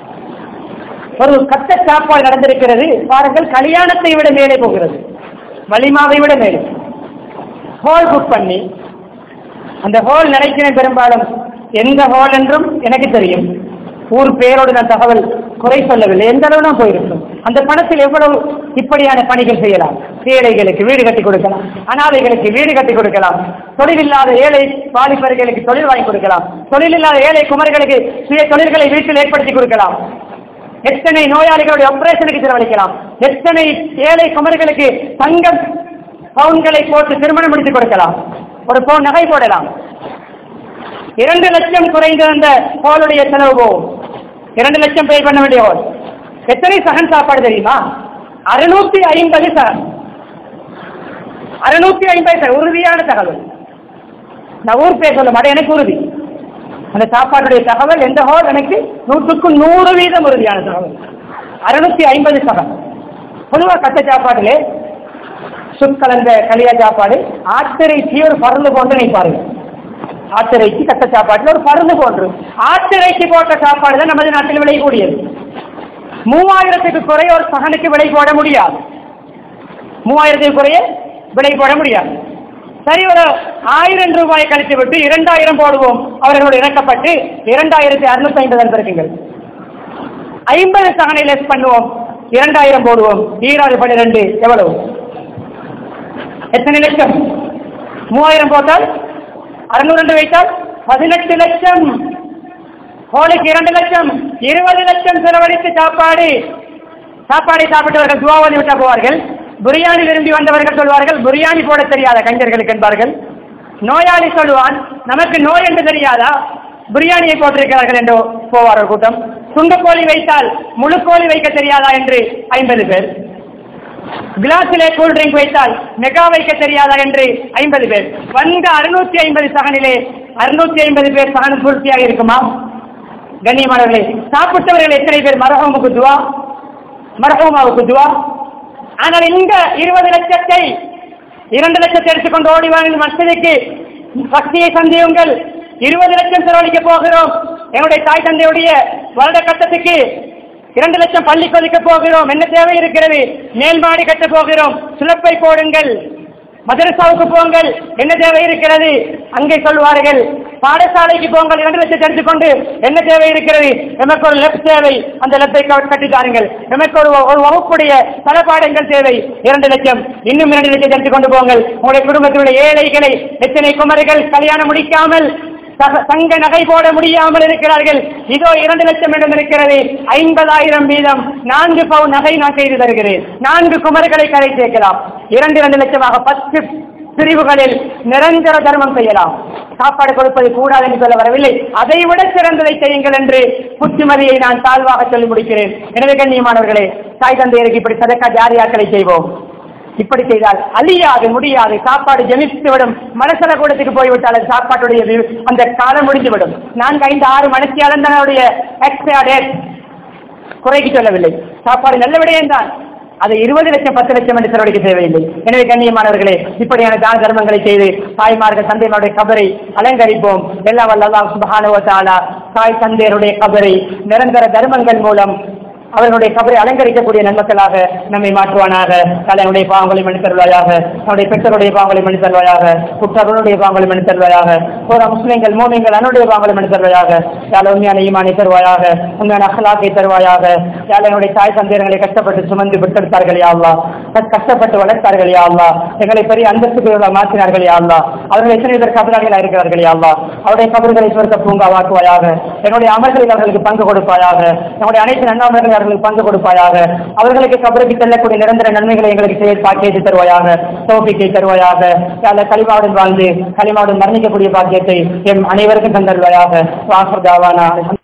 ஒரு கத்த சாப்பாடு நடந்திருக்கிறது பாருங்கள் கல்யாணத்தை விட மேலே போகிறது வலிமாவை விட மேலே ஹோல் புக் பண்ணி அந்த ஹோல் நினைக்கிறேன் பெரும்பாலும் எந்த ஹோல் என்றும் எனக்கு தெரியும் ஊர் பேரோடு நான் தகவல் குறை சொல்லவில்லை எந்த அளவு நான் போயிருக்கும் அந்த பணத்தில் எவ்வளவு இப்படியான பணிகள் செய்யலாம் ஏழைகளுக்கு வீடு கட்டி கொடுக்கலாம் அனாதைகளுக்கு வீடு கட்டி கொடுக்கலாம் தொழில் இல்லாத ஏழை வாலிபர்களுக்கு தொழில் வாங்கி கொடுக்கலாம் தொழில் இல்லாத ஏழை குமர்களுக்கு சுய தொழில்களை வீட்டில் ஏற்படுத்தி கொடுக்கலாம் எத்தனை நோயாளிகளுடைய ஆபரேஷனுக்கு செலவழிக்கலாம் எத்தனை ஏழை குமர்களுக்கு தங்கம் பவுன்களை போட்டு திருமணம் முடித்து கொடுக்கலாம் ஒரு பவுன் நகை போடலாம் இரண்டு லட்சம் குறைந்த அந்த ஹோலுடைய செலவு போகும் இரண்டு லட்சம் பே பண்ண வேண்டிய ஹோல் எத்தனை சகன் சாப்பாடு தெரியுமா அறுநூத்தி ஐம்பது சகன் அறுநூத்தி ஐம்பது சகன் உறுதியான தகவல் நான் ஊர் பேர் சொல்ல மாட்டேன் எனக்கு உறுதி அந்த சாப்பாட்டுடைய தகவல் எந்த ஹோல் எனக்கு நூற்றுக்கு நூறு வீதம் உறுதியான தகவல் அறுநூத்தி ஐம்பது சகன் பொதுவாக கட்ட சாப்பாட்டிலே சுட்கலந்த களியா சாப்பாடு ஆட்டிறைச்சி ஒரு பருந்து போன்று நினைப்பார்கள் ஆட்டிறைச்சி கட்ட சாப்பாட்டில் ஒரு பருந்து போன்று ஆட்டிறைச்சி போட்ட சாப்பாடு தான் நமது நாட்டில் விளையக்கூடியது மூவாயிரத்துக்கு குறைய ஒரு சகனுக்கு விலை போட முடியாது மூவாயிரத்துக்கு குறைய விலை போட முடியாது சரி ஒரு ஆயிரம் ரூபாய் கழித்து விட்டு இரண்டாயிரம் போடுவோம் அவர்களோடு இறக்கப்பட்டு இரண்டாயிரத்தி அறுநூத்தி ஐம்பது அனுப்பிருக்கீங்கள் ஐம்பது சகனை லெஸ் பண்ணுவோம் இரண்டாயிரம் போடுவோம் ஈராறு பன்னிரெண்டு எவ்வளவு எத்தனை லட்சம் மூவாயிரம் போட்டால் அறுநூறு ரெண்டு வைத்தால் பதினெட்டு லட்சம் ஹோலிக்கு இரண்டு லட்சம் இருபது லட்சம் செலவழித்து சாப்பாடு சாப்பாடை சாப்பிட்டவர்கள் துவாவதி விட்டா போவார்கள் பிரியாணி விரும்பி வந்தவர்கள் சொல்வார்கள் பிரியாணி போட தெரியாத கஞ்சர்களுக்கு என்பார்கள் நோயாளி சொல்லுவான் நமக்கு நோய் என்று தெரியாதா பிரியாணியை போட்டிருக்கிறார்கள் என்று போவார் ஒரு கூட்டம் துண்டு கோழி வைத்தால் முழு கோழி வைக்க தெரியாதா என்று ஐம்பது பேர் கிளாஸிலே கூல் ட்ரிங்க் வைத்தால் மெகா வைக்க தெரியாதா என்று ஐம்பது பேர் வந்த அறுநூத்தி ஐம்பது சகனிலே அறுநூத்தி ஐம்பது பேர் சகனம் பூர்த்தியாக இருக்குமா கண்ணியமானவர்களே சாப்பிட்டவர்கள் எத்தனை பேர் மரகமுக்கு துவா மரஹூமாவுக்கு துவா ஆனால் இந்த இருபது லட்சத்தை இரண்டு லட்சத்தை எடுத்துக்கொண்டு ஓடி வாங்க மஸ்ஜிதுக்கு சக்தியை சந்தியுங்கள் இருபது லட்சம் செலவழிக்க போகிறோம் என்னுடைய தாய் தந்தையுடைய வருட கட்டத்துக்கு இரண்டு லட்சம் பள்ளி கொதிக்க போகிறோம் என்ன தேவை இருக்கிறது மேல் மாடி கட்ட போகிறோம் சுலப்பை போடுங்கள் மதரசாவுக்கு போங்கள் என்ன தேவை இருக்கிறது அங்கே சொல்வார்கள் பாடசாலைக்கு போங்கள் இரண்டு லட்சத்தை எடுத்துக்கொண்டு என்ன தேவை இருக்கிறது எமக்கு ஒரு லெப்ட் தேவை அந்த லெப்டை கட்டி தாருங்கள் எமக்கு ஒரு ஒரு வகுப்புடைய தளபாடங்கள் தேவை இரண்டு லட்சம் இன்னும் இரண்டு லட்சத்தை எடுத்துக்கொண்டு போங்கள் உங்களுடைய குடும்பத்தினுடைய ஏழைகளை எத்தனை குமரிகள் கல்யாணம் முடிக்காமல் சக- தங்க நகை போட முடியாமல் இருக்கிறார்கள் இதோ இரண்டு லட்சம் இடம் இருக்கிறது ஐம்பதாயிரம் வீதம் நான்கு பவுன் நகை நான் செய்து தருகிறேன் நான்கு குமர்களை கரை சேர்க்கலாம் இரண்டு இரண்டு லட்சமாக பத்து பிரிவுகளில் நிரந்தர தர்மம் செய்யலாம் சாப்பாடு கொடுப்பது கூடாது என்று சொல்ல வரவில்லை அதை விட சிறந்ததை செய்யுங்கள் என்று புத்திமதியை நான் தாழ்வாக சொல்லி முடிக்கிறேன் எனவே கண்ணியமானவர்களே தாய் தந்தையருக்கு இப்படி சதக்கா ஜாரியாக்களை செய்வோம் இப்படி செய்தால் அழியாது முடியாது சாப்பாடு ஜெமித்து விடும் மனசல கூடத்துக்கு போய்விட்டால் அது சாப்பாட்டுடைய வி- அந்த காலம் முடிந்துவிடும் நான்கு ஐந்து ஆறு மணிக்கு அளந்தனுடைய எக்ஸ்ட்ரா டேட் குறைக்கு சொல்லவில்லை சாப்பாடு நல்ல விடயம் தான் அது இருபது லட்சம் பத்து லட்சம் என்று செலவழிக்க தேவையில்லை எனவே கண்ணியமானவர்களே இப்படியான தான தர்மங்களை செய்து தாய்மார்கள் தந்தைமாருடைய கபரை அலங்கரிப்போம் எல்லாம் வல்ல அல்லாஹ் சுப்ஹானஹு வ தஆலா தாய் தந்தையருடைய கபரை நிரந்தர தர்மங்கள் மூலம் அவர்களுடைய கபரை அலங்கரிக்கக்கூடிய நன்மக்களாக நம்மை மாற்றுவானாக தலைவனுடைய பாவங்களை மன்னித்தருவாயாக நம்முடைய பெற்றோருடைய பாவங்களை மன்னித்தருவாயாக குற்றவர்களுடைய பாவங்களை மன்னித்தருவாயாக ஒரு முஸ்லிம்கள் மோமியங்கள் அன்னுடைய பாவங்களை மன்னித்தருவாயாக யாழ் உண்மையான ஈமானை தருவாயாக உண்மையான அகலாக்கை தருவாயாக யாழ் என்னுடைய தாய் தந்தையர்களை கஷ்டப்பட்டு சுமந்து பெற்றெடுத்தார்கள் யா அல்லாஹ் கஷ்ட- கஷ்டப்பட்டு வளர்த்தார்கள் யா அல்லாஹ் எங்களை பெரிய அந்தஸ்துக்கு மாற்றினார்கள் யா அல்லாஹ் அவர்கள் எத்தனை பேர் கபராளிகளாக இருக்கிறார்கள் யா அல்லாஹ் அவருடைய கபர்களை சுவர்க்க பூங்காவாக்குவாயாக என்னுடைய அமர்களில் அவர்களுக்கு பங்கு கொடுப்பாயாக நம்முடைய அனைத்து நன்மைகளை அவர்களுக்கு பங்கு கொடுப்பாயாக அவர்களுக்கு கபருக்கு செல்லக்கூடிய நிரந்தர நன்மைகளை எங்களுக்கு செய்ய பாக்கியத்தை தருவாயாக தோப்பிக்கை தருவாயாக யாழ் களிமாவுடன் வாழ்ந்து களிமாவுடன் மரணிக்கக்கூடிய பாக்கியத்தை எம் அனைவருக்கும் தந்தருவாயாக வாசர் தாவானா